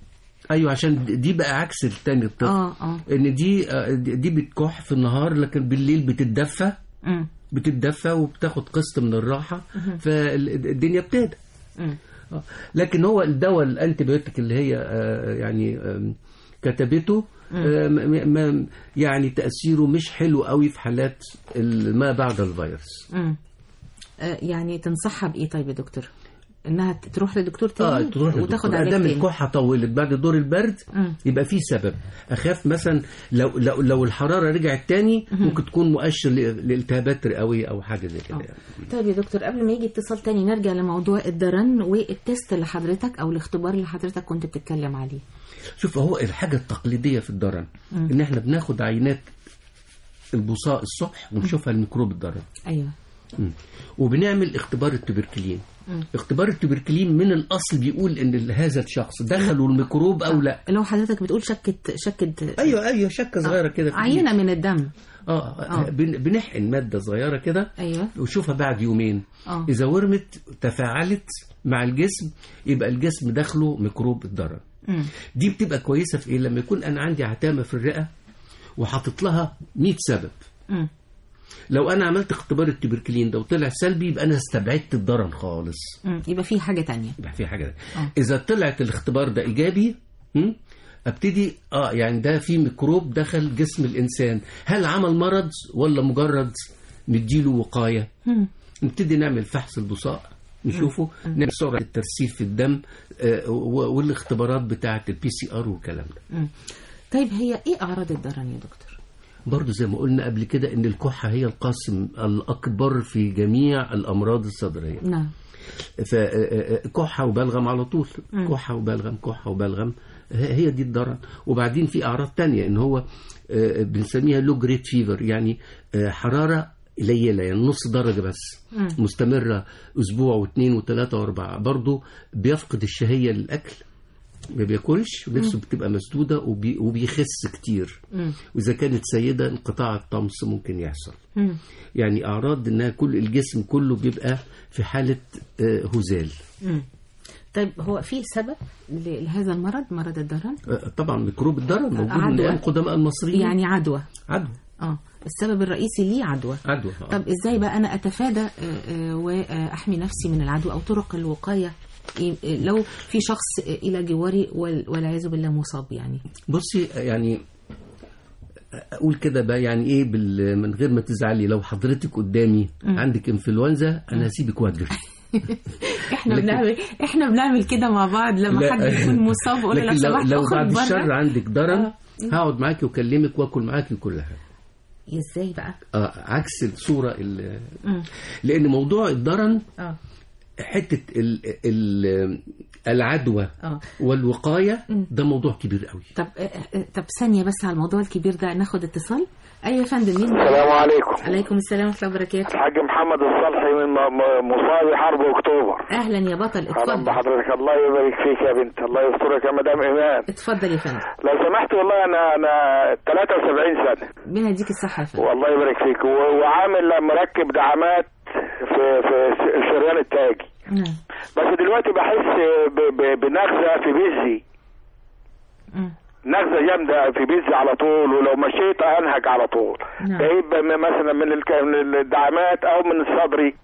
ايوه عشان دي بقى عكس التاني الطفل اه اه ان دي آه، دي بتكح في النهار لكن بالليل بتتدفى مم. بتتدفى وبتاخد قسط من الراحه مهم. فالدنيا بتهدى مم. آه. لكن هو الدواء الانتيبيوتيك اللي هي آه، يعني آم، كتبته آه، م- م- يعني تاثيره مش حلو قوي في حالات ال- ما بعد الفيروس مم. آه، يعني تنصحها بايه طيب يا دكتور انها ت- تروح لدكتور تاني اه تروح وتاخد للدكتور. علاج ادام تاني الكحه طولت بعد دور البرد مم. يبقى في سبب اخاف مثلا لو لو لو الحراره رجعت تاني ممكن تكون مؤشر ل- لالتهابات رئويه او حاجه زي كده يعني. طيب يا دكتور قبل ما يجي اتصال تاني نرجع لموضوع الدرن والتست اللي حضرتك او الاختبار اللي حضرتك كنت بتتكلم عليه شوف هو الحاجه التقليديه في الدرن مم. ان احنا بناخد عينات البصاء الصبح ونشوفها الميكروب الدرن ايوه مم. وبنعمل اختبار التوبركلين مم. اختبار التوبركلين من الاصل بيقول ان ال- هذا الشخص دخلوا الميكروب او لا لو حضرتك بتقول شكت شكت ايوه ايوه شكه صغيره كده في عينه من الدم اه, آه. آه. بن- بنحقن ماده صغيره كده ايوه وشوفها بعد يومين اه اذا ورمت تفاعلت مع الجسم يبقى الجسم داخله ميكروب الضرر مم. دي بتبقى كويسه في ايه لما يكون انا عندي عتامه في الرئه وحاطط لها 100 سبب مم. لو انا عملت اختبار التبركلين ده وطلع سلبي يبقى انا استبعدت الضرر خالص مم. يبقى في حاجه تانية يبقى في حاجه آه. اذا طلعت الاختبار ده ايجابي م? ابتدي اه يعني ده في ميكروب دخل جسم الانسان هل عمل مرض ولا مجرد نديله وقايه مم. نبتدي نعمل فحص البصاء نشوفه نعمل سرعه الترسيب في الدم آه و- والاختبارات بتاعه البي سي ار والكلام ده مم. طيب هي ايه اعراض الدرن يا دكتور برضه زي ما قلنا قبل كده ان الكحه هي القاسم الاكبر في جميع الامراض الصدريه نعم فكحه وبلغم على طول مم. كحه وبلغم كحه وبلغم ه- هي دي الضرر وبعدين في اعراض تانية ان هو آه، بنسميها لو جريد فيفر يعني آه، حراره قليله يعني نص درجه بس مم. مستمره اسبوع واثنين وثلاثه واربعه برضه بيفقد الشهيه للاكل ما بياكلش ونفسه بتبقى مسدوده وبي وبيخس كتير مم. واذا كانت سيده انقطاع الطمس ممكن يحصل مم. يعني اعراض انها كل الجسم كله بيبقى في حاله آه، هزال مم. طيب هو في سبب ل- لهذا المرض مرض الدرن آه، طبعا ميكروب الضرر موجود من عدوى. ايام قدماء المصريين يعني عدوى عدوى اه السبب الرئيسي ليه عدوى عدوى آه. طب ازاي بقى انا اتفادى آه، آه، واحمي نفسي من العدوى او طرق الوقايه إيه- إيه، لو في شخص آه، الى جواري وال- والعياذ بالله مصاب يعني بصي يعني اقول كده بقى يعني ايه بال... من غير ما تزعلي لو حضرتك قدامي مم. عندك انفلونزا انا هسيبك واجري احنا لكن- بنعمل احنا بنعمل كده مع بعض لما لا. حد يكون مصاب ولا لو لكن لو, سمحت لو اخرج بعد بره الشر عندك ضرر آه. هقعد معاكي واكلمك واكل معاكي وكل حاجه ازاي بقى آه عكس الصوره ال... مم. لان موضوع الضرر اه حته ال... ال... العدوى اه والوقايه مم. ده موضوع كبير قوي طب آه، آه، طب ثانيه بس على الموضوع الكبير ده ناخد اتصال ايوه يا فندم مين السلام عليكم عليكم السلام ورحمه الله وبركاته الحاج محمد الصالحي من م- م- مصابي حرب اكتوبر اهلا يا بطل اهلا اتفضل بحضرتك الله يبارك فيك يا بنت الله يسترك يا مدام ايمان اتفضل يا فندم لو سمحت والله انا انا 73 سنه ربنا يديك الصحه يا فندم والله يبارك فيك و- وعامل مركب دعامات في في س- شريان التاجي نعم بس دلوقتي بحس ب- ب- بنغزه في بيزي مم. نغزه جامده في بيزي على طول ولو مشيت انهج على طول نعم. ده يبقى م- مثلا من الك- من الدعامات او من صدري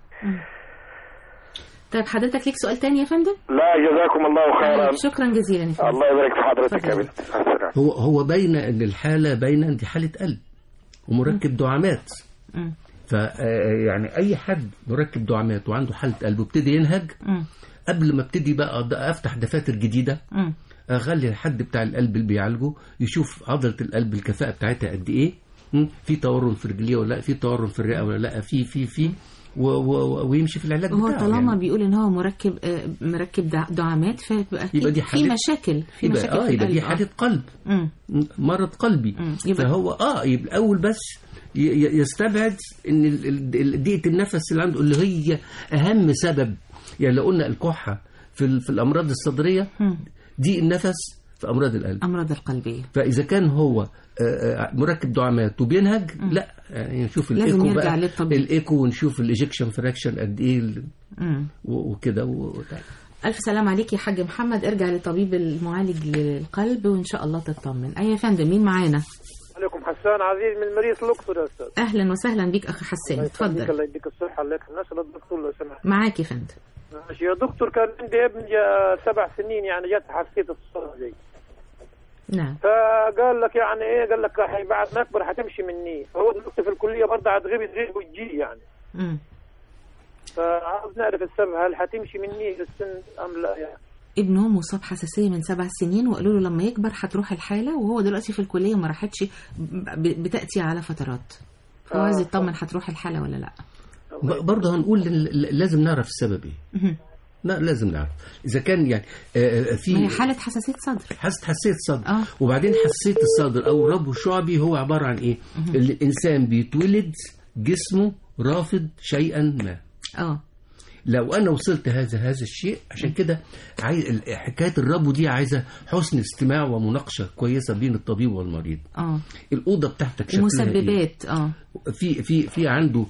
طيب حضرتك ليك سؤال تاني يا فندم لا جزاكم الله خيرا طيب، شكرا جزيلا يا فندم الله يبارك في حضرتك يا اتفضل. بنت السلام هو هو باينه ان الحاله باينه ان دي حاله قلب ومركب دعامات مم. ف آه، يعني اي حد مركب دعامات وعنده حاله قلب وابتدي ينهج مم. قبل ما ابتدي بقى أض- افتح دفاتر جديده مم. اخلي الحد بتاع القلب اللي بيعالجه يشوف عضله القلب الكفاءه بتاعتها قد ايه مم، في تورم في رجليه ولا لا في تورم في الرئه ولا لا في في في و و ويمشي في العلاج هو بتاعه طالما يعني. بيقول ان هو مركب آه، مركب دع- دعامات فيبقى في, يبقى دي في حالة- مشاكل في يبقى مشاكل اه في يبقى دي القلب. حاله قلب مم. مرض قلبي مم. يبقى- فهو اه يبقى الاول بس ي- ي- يستبعد ان ال- ال- ال- ضيقه النفس اللي عنده اللي هي اهم سبب يعني لو قلنا الكحه في ال- في الامراض الصدريه مم. ضيق النفس في امراض القلب امراض القلبيه فاذا كان هو آه، آه، مركب دعامات وبينهج لا يعني نشوف لازم الايكو يرجع بقى للطبيب. الايكو ونشوف الايجكشن فراكشن قد ايه ال- مم. و- وكده و- الف سلام عليك يا حاج محمد ارجع لطبيب المعالج للقلب وان شاء الله تطمن اي يا فندم مين معانا عليكم حسان عزيز من مريض الاقصر يا استاذ اهلا وسهلا بيك اخ حسان الله يخليك، اتفضل الله يديك الصحه الله يكرمك نسال الدكتور لو سمحت معاك يا فندم ماشي يا دكتور كان عندي ابن جا سبع سنين يعني جت حساسيه الصدر دي نعم فقال لك يعني ايه قال لك هي بعد ما اكبر هتمشي مني فهو دلوقتي في الكليه برضه هتغيب تغيب وتجي يعني مم. فعاوز نعرف السبب هل هتمشي مني في السن ام لا يعني ابنه مصاب حساسيه من سبع سنين وقالوا له لما يكبر هتروح الحاله وهو دلوقتي في الكليه ما راحتش ب- بتاتي على فترات فهو آه. عايز يطمن هتروح الحاله ولا لا ب- برضه هنقول ل- ل- لازم نعرف السبب ايه مهم. لا لازم نعرف اذا كان يعني آه، آه، في ما هي حاله حساسيه صدر حاسه حساسيه الصدر آه. وبعدين حساسيه الصدر او الربو الشعبي هو عباره عن ايه مهم. الانسان بيتولد جسمه رافض شيئا ما اه لو انا وصلت هذا هذا الشيء عشان كده عايز ال- حكايه الربو دي عايزه حسن استماع ومناقشه كويسه بين الطبيب والمريض اه الاوضه بتاعتك شكلها إيه؟ ومسببات اه في في في عنده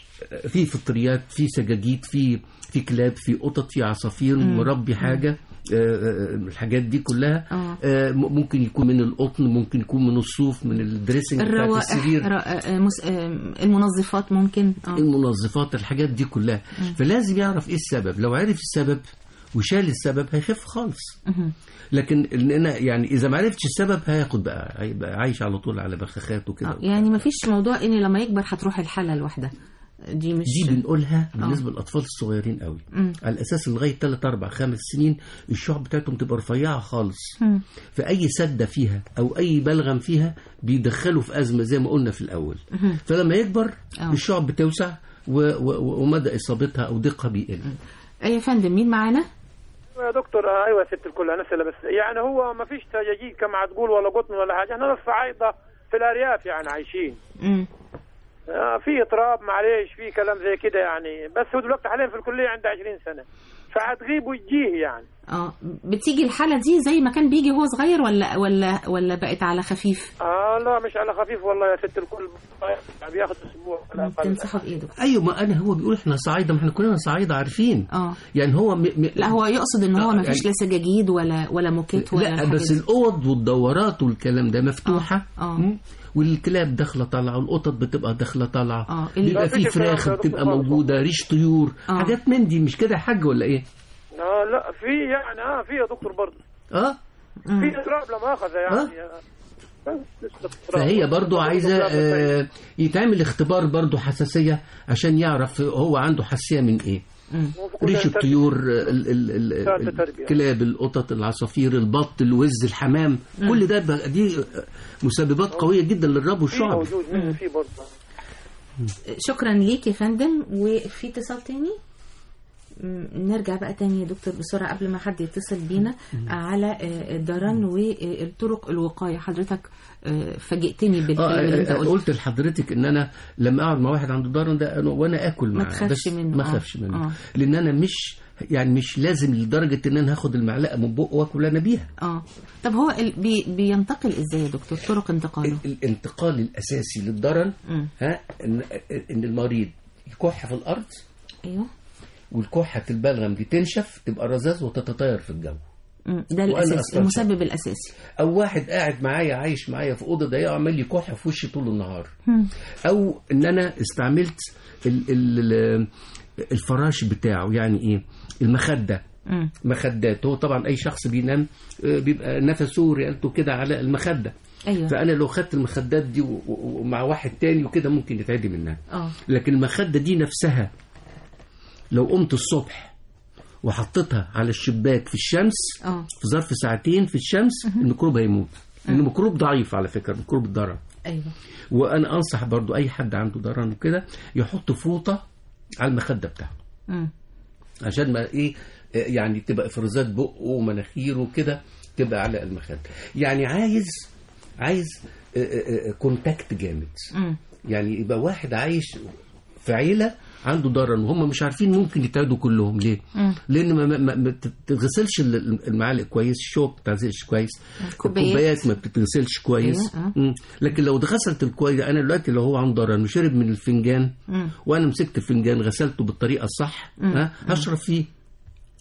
في فطريات في سجاجيد في في كلاب في قطط في عصافير مم. مربي حاجه آه، آه، الحاجات دي كلها آه. آه، م- ممكن يكون من القطن ممكن يكون من الصوف من الدريسنج بتاعت الروائح السرير را- آه، مس- آه، المنظفات ممكن اه المنظفات الحاجات دي كلها مم. فلازم يعرف ايه السبب لو عرف السبب وشال السبب هيخف خالص مهم. لكن إن انا يعني اذا ما عرفتش السبب هياخد بقى هيبقى عايش على طول على بخاخات وكده آه، يعني ما فيش موضوع ان لما يكبر هتروح الحاله لوحدها دي مش دي بنقولها بالنسبه للاطفال الصغيرين قوي مم. على اساس لغايه 3 4 5 سنين الشعب بتاعتهم تبقى رفيعه خالص مم. فاي سده فيها او اي بلغم فيها بيدخلوا في ازمه زي ما قلنا في الاول مهم. فلما يكبر آه. الشعب بتوسع و... و... ومدى اصابتها او دقها بيقل اي يا فندم مين معانا يا دكتور آه، ايوه يا ست الكل انا اسئله بس يعني هو ما فيش تجاجيد كما تقول ولا قطن ولا حاجه احنا في عايضه في الارياف يعني عايشين مم. آه، في اضطراب معلش في كلام زي كده يعني بس هو دلوقتي حاليا في الكليه عنده 20 سنه فهتغيب وتجيه يعني اه بتيجي الحاله دي زي ما كان بيجي وهو صغير ولا ولا ولا بقت على خفيف اه لا مش على خفيف والله يا ست الكل بياخد اسبوع على الأقل. تنصحه بايده ايوه ما انا هو بيقول احنا صعايده ما احنا كلنا صعايده عارفين اه يعني هو م... م... لا هو يقصد ان هو آه، ما فيش يعني- لا سجاجيد ولا ولا موكيت ولا لا الحاجات بس دي. الاوض والدورات والكلام ده مفتوحه آه، آه. مم. والكلاب داخله طالعه والقطط بتبقى داخله طالعه آه، بيبقى لا، في فيش الكلام فراخ ده يا دكتور بتبقى خالص. موجوده ريش طيور آه. حاجات من دي مش كده يا حاج ولا ايه اه لا في يعني اه في يا دكتور برضه اه في اضطراب لا مؤاخذه يعني آه. بس لسه اضطراب. فهي برضو عايزه لا، آه يتعمل اختبار برضو حساسيه عشان يعرف هو عنده حساسيه من ايه ريش الطيور ال- ال- ال- كانت ال- تربية. الكلاب القطط العصافير البط الوز الحمام مم. كل ده بقى- دي مسببات قويه جدا للربو في الشعبي موجود منه في برضه شكرا ليك يا فندم وفي اتصال تاني م، نرجع بقى تاني يا دكتور بسرعة قبل ما حد يتصل بينا على آه، الدرن والطرق الوقاية حضرتك آه، فاجئتني بالكلام اللي انت آه قلته قلت لحضرتك ان انا لما اقعد مع واحد عنده ضرر ده أنا وانا اكل ما معاه تخافش بس منه، ما آه. اخافش منه آه. لان انا مش يعني مش لازم لدرجه ان انا هاخد المعلقه من بقه واكل انا بيها اه طب هو ال... بي... بينتقل ازاي يا دكتور طرق انتقاله الانتقال الاساسي للضرر مم. ها ان ان المريض يكح في الارض ايوه والكحه البلغم دي تنشف تبقى رذاذ وتتطاير في الجو مم. ده وأنا الاساس أستنشق. المسبب الاساسي او واحد قاعد معايا عايش معايا في اوضه ضيقه عمال يكح في وشي طول النهار مم. او ان انا استعملت ال ال الفراش بتاعه يعني ايه المخده مم. مخدات هو طبعا اي شخص بينام آه، بيبقى نفسه ورئالته كده على المخده ايوه فانا لو خدت المخدات دي و- و- ومع واحد تاني وكده ممكن يتعدي منها اه لكن المخده دي نفسها لو قمت الصبح وحطيتها على الشباك في الشمس اه في ظرف ساعتين في الشمس الميكروب هيموت لانه ميكروب ضعيف على فكره ميكروب الضرر ايوه وانا انصح برضو اي حد عنده ضرر وكده يحط فوطه على المخده بتاعته مم. عشان ما ايه آه، يعني تبقى افرازات بقه ومناخيره وكده تبقى على المخده يعني عايز عايز آه، آه، آه، كونتاكت جامد مم. يعني يبقى واحد عايش في عيله عنده ضرر وهم مش عارفين ممكن يتعدوا كلهم ليه؟ مم. لان ما, ما, ما تتغسلش ال- المعالق كويس الشوك ما بتتغسلش كويس الكوبايات. الكوبايات ما بتتغسلش كويس أيوة، آه. مم. لكن لو اتغسلت الكويس انا دلوقتي لو هو عنده ضرر وشرب من الفنجان مم. وانا مسكت الفنجان غسلته بالطريقه الصح مم. ها هشرب فيه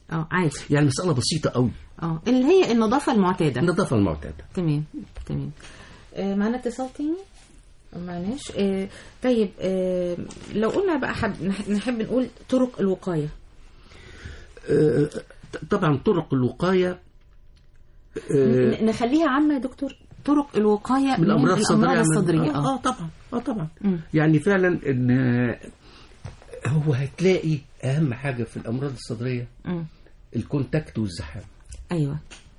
اه عادي يعني مساله بسيطه قوي اه اللي هي النظافه المعتاده النظافه المعتاده تمام تمام آه معنا اتصال تاني معناش آه طيب آه لو قلنا بقى حب نح- نحب نقول طرق الوقايه آه، طبعا طرق الوقايه آه، ن- نخليها عامه يا دكتور طرق الوقايه من الامراض الصدريه الامراض من- الصدريه اه, آه طبعا اه طبعا مم. يعني فعلا ان هو هتلاقي اهم حاجه في الامراض الصدريه مم. الكونتاكت والزحام ايوه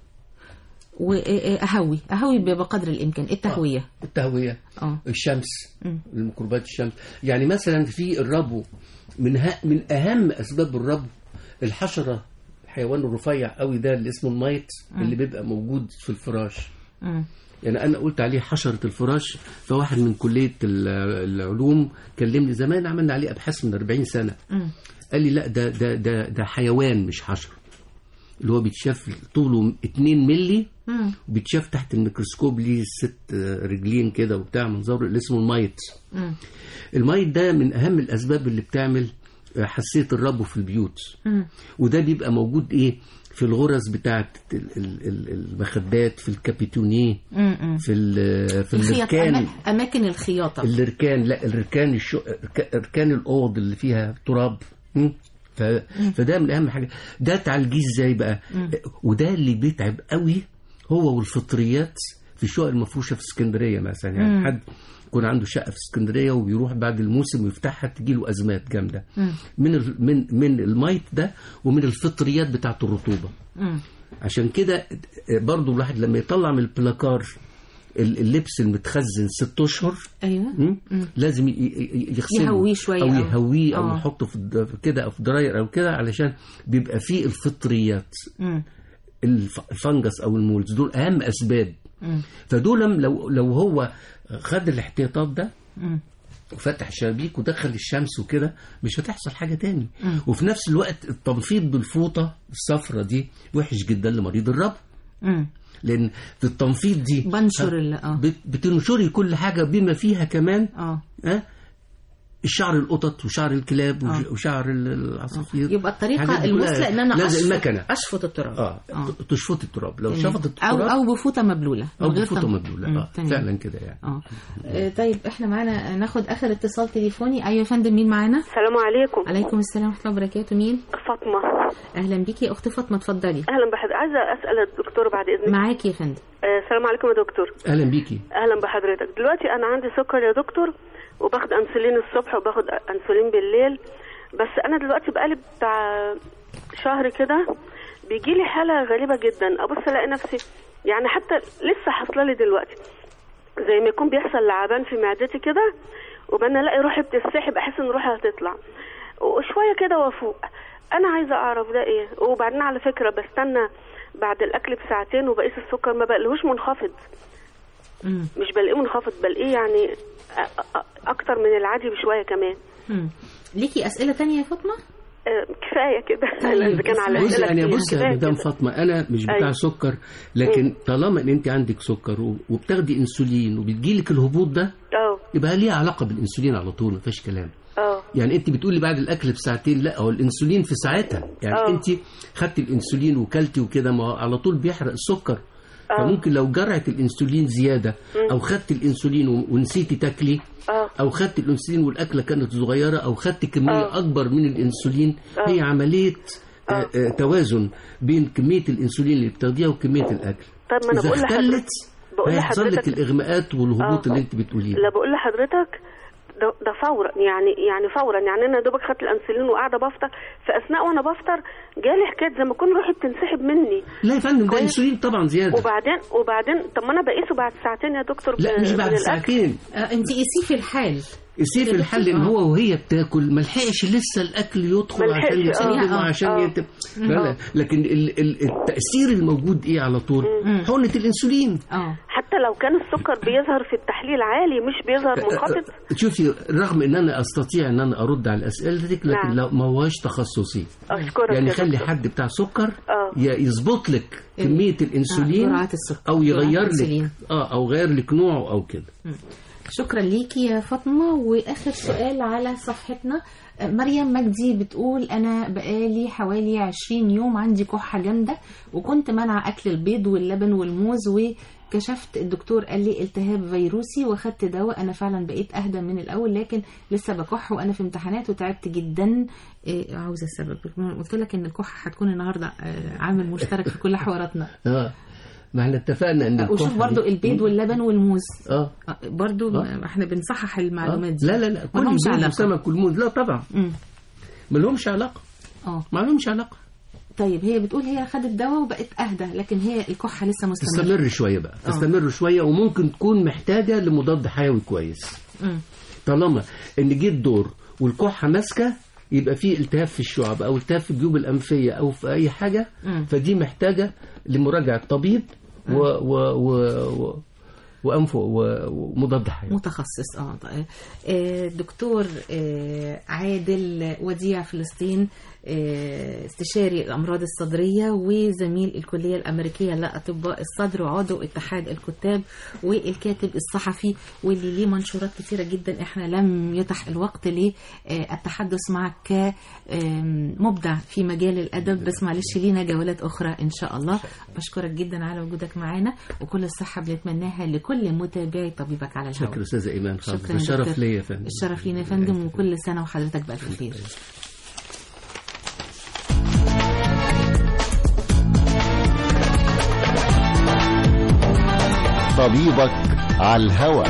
واهوي اهوي بقدر الامكان التهويه التهويه اه الشمس مم. الميكروبات الشمس يعني مثلا في الربو من ها من اهم اسباب الربو الحشره الحيوان الرفيع قوي ده اللي اسمه المايت مم. اللي بيبقى موجود في الفراش مم. يعني انا قلت عليه حشره الفراش فواحد من كليه ال- العلوم كلمني زمان عملنا عليه ابحاث من 40 سنه مم. قال لي لا ده ده ده ده حيوان مش حشره اللي هو بيتشاف طوله 2 ملي مم. وبيتشاف تحت الميكروسكوب ليه ست رجلين كده وبتاع منظره اللي اسمه المايت مم. المايت ده من اهم الاسباب اللي بتعمل حساسيه الربو في البيوت مم. وده بيبقى موجود ايه في الغرز بتاعت ال- ال- ال- المخدات في الكابيتونيه مم. مم. في ال- في الخياط الركان أما- اماكن الخياطه الركان لا الركان الشو... الرك- ركان الاوض اللي فيها تراب م? ف... فده من اهم حاجه ده تعالجيه ازاي بقى مم. وده اللي بيتعب قوي هو والفطريات في الشقق المفروشه في اسكندريه مثلا يعني مم. حد يكون عنده شقه في اسكندريه وبيروح بعد الموسم ويفتحها تجيله ازمات جامده مم. من ال... من من المايت ده ومن الفطريات بتاعت الرطوبه مم. عشان كده برضو الواحد لما يطلع من البلاكار ال- اللبس المتخزن ست اشهر ايوه م? لازم ي- ي- يغسله يهويه شوية او أو- يهويه او آه. يحطه في الد- في كده او في دراير او كده علشان بيبقى فيه الفطريات مم. الف- الفنجس او المولز دول اهم اسباب مم. فدول لو لو هو خد الاحتياطات ده مم. وفتح الشبابيك ودخل الشمس وكده مش هتحصل حاجه تاني مم. وفي نفس الوقت التنفيض بالفوطه الصفرة دي وحش جدا لمريض الربو مم. لان في التنفيض دي بنشر ال- اه بت- بتنشري كل حاجه بما فيها كمان اه ها الشعر القطط وشعر الكلاب وش- آه. وشعر ال- العصافير يبقى الطريقه الحاجات دي كلها المثلى ان انا لازم أشفط- المكنه اشفط التراب اه ت- تشفط التراب لو تمام. شفطت او التراب او بفوطه مبلوله او من غير بفوطه تم- مبلوله مم. اه تمام. فعلا كده يعني اه آه، طيب احنا معانا ناخد اخر اتصال تليفوني ايوه يا فندم مين معانا السلام عليكم عليكم السلام ورحمه الله وبركاته مين فاطمة اهلا بيكي يا اخت فاطمه اتفضلي أهلا بحضرتك عايزة أسأل الدكتور بعد إذنك معاكي يا فندم آه، السلام عليكم يا دكتور اهلا بيكي أهلا بحضرتك دلوقتي أنا عندي سكر يا دكتور وباخد أنسولين الصبح وباخد أنسولين بالليل بس أنا دلوقتي بقالي بتاع شهر كده بيجي لي حالة غريبة جدا أبص ألاقي نفسي يعني حتى لسه حاصلة لي دلوقتي زي ما يكون بيحصل لعبان في معدتي كده وبنا الاقي روحي بتسحب احس ان روحي هتطلع وشويه كده وافوق انا عايزه اعرف ده ايه وبعدين على فكره بستنى بعد الاكل بساعتين وبقيس السكر ما بقلهوش منخفض مم. مش بلاقيه منخفض بلاقيه يعني أ- أ- اكتر من العادي بشويه كمان مم. ليكي اسئله تانية يا فاطمه آه، كفايه كده طيب، اذا كان على بص أسئلة يعني كتير. بص يا كفاية مدام كده. فاطمه انا مش بتاع أيوة. سكر لكن طالما ان انت عندك سكر و- وبتاخدي انسولين وبتجيلك الهبوط ده اه يبقى ليها علاقه بالانسولين على طول ما فيش كلام اه يعني انت بتقولي بعد الاكل بساعتين لا هو الانسولين في ساعتها يعني آه. انت خدتي الانسولين وكلتي وكده ما هو على طول بيحرق السكر آه. فممكن لو جرعه الانسولين زياده مم. او خدتي الانسولين و- ونسيتي تاكلي اه او خدت الانسولين والاكله كانت صغيره او خدت كميه آه. اكبر من الانسولين آه. هي عمليه آه. آه توازن بين كميه الانسولين اللي بتاخديها وكميه الاكل طب ما انا اذا بقول اختلت لحضرتك بقول هيحصل لك لحضرتك الاغماءات والهبوط آه. اللي انت بتقوليه لا بقول لحضرتك ده, ده فورا يعني يعني فورا يعني انا دوبك خدت الانسولين وقاعده بفطر في اثناء وانا بفطر جالي حكايه زي ما اكون روحي بتنسحب مني لا يا فندم ده كويس. انسولين طبعا زياده وبعدين وبعدين طب ما انا بقيسه بعد ساعتين يا دكتور لا ب- مش من بعد الأكل. ساعتين آه انت قيسيه في الحال السيف يا الحل دكتور، ان آه. هو وهي بتاكل ما لحقش لسه الاكل يدخل ملحقش، عشان آه. يتهضم آه. وعشان آه. يت... لا لا لكن ال... ال... التاثير الموجود ايه على طول مم. حقنه الانسولين اه حتى لو كان السكر بيظهر في التحليل عالي مش بيظهر منخفض شوفي رغم ان انا استطيع ان انا ارد على الاسئله دي لكن نعم. لا ما هوش تخصصي اشكرك يعني يا خلي دكتور. حد بتاع سكر اه ي- يظبط لك كميه الانسولين جرعات السكر او جرعات يغير الأنسولين. لك اه او يغير لك نوعه او كده شكرا ليكي يا فاطمة وآخر سؤال على صفحتنا مريم مجدي بتقول أنا بقالي حوالي 20 يوم عندي كحة جامدة وكنت منع أكل البيض واللبن والموز وكشفت الدكتور قال لي التهاب فيروسي واخدت دواء أنا فعلا بقيت أهدى من الأول لكن لسه بكح وأنا في امتحانات وتعبت جدا إيه عاوزة السبب قلت لك إن الكحة هتكون النهاردة آه، عامل مشترك في كل حواراتنا اه ما احنا اتفقنا ان وشوف الكحة برضو دي- البيض واللبن والموز اه آه، برضو آه. احنا بنصحح آه. المعلومات دي لا لا لا ما كل لهمش البيض علاقة. والسمك والموز لا طبعا مم. ما لهمش علاقه اه ما لهمش علاقه طيب هي بتقول هي خدت دواء وبقت اهدى لكن هي الكحه لسه مستمره تستمر شويه بقى آه. تستمر شويه وممكن تكون محتاجه لمضاد حيوي كويس مم. طالما ان جه الدور والكحه ماسكه يبقى في التهاب في الشعب او التهاب في الجيوب الانفيه او في اي حاجه مم. فدي محتاجه لمراجعه طبيب و و و و وانف و- ومضاد حيوي متخصص اه طيب. آه، دكتور آه، عادل وديع فلسطين آه، استشاري الامراض الصدريه وزميل الكليه الامريكيه لاطباء الصدر وعضو اتحاد الكتاب والكاتب الصحفي واللي ليه منشورات كثيره جدا احنا لم يتح الوقت للتحدث معك كمبدع في مجال الادب بس معلش لينا جولات اخرى ان شاء الله بشكرك جدا على وجودك معانا وكل الصحه بنتمناها لكل متابعي طبيبك على الهواء شكرا استاذه ايمان خالص شكرا الشرف دكتور. ليا يا فندم الشرف لينا يا فندم وكل سنة وحضرتك بألف خير طبيبك على الهوى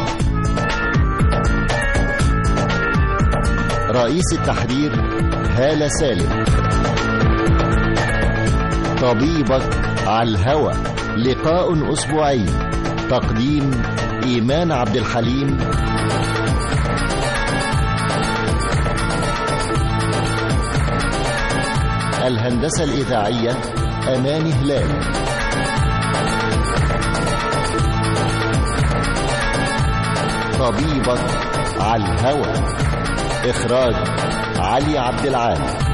رئيس التحرير هالة سالم طبيبك على الهوى لقاء أسبوعي تقديم إيمان عبد الحليم الهندسة الإذاعية أمان هلال طبيبك على الهوى إخراج علي عبد العال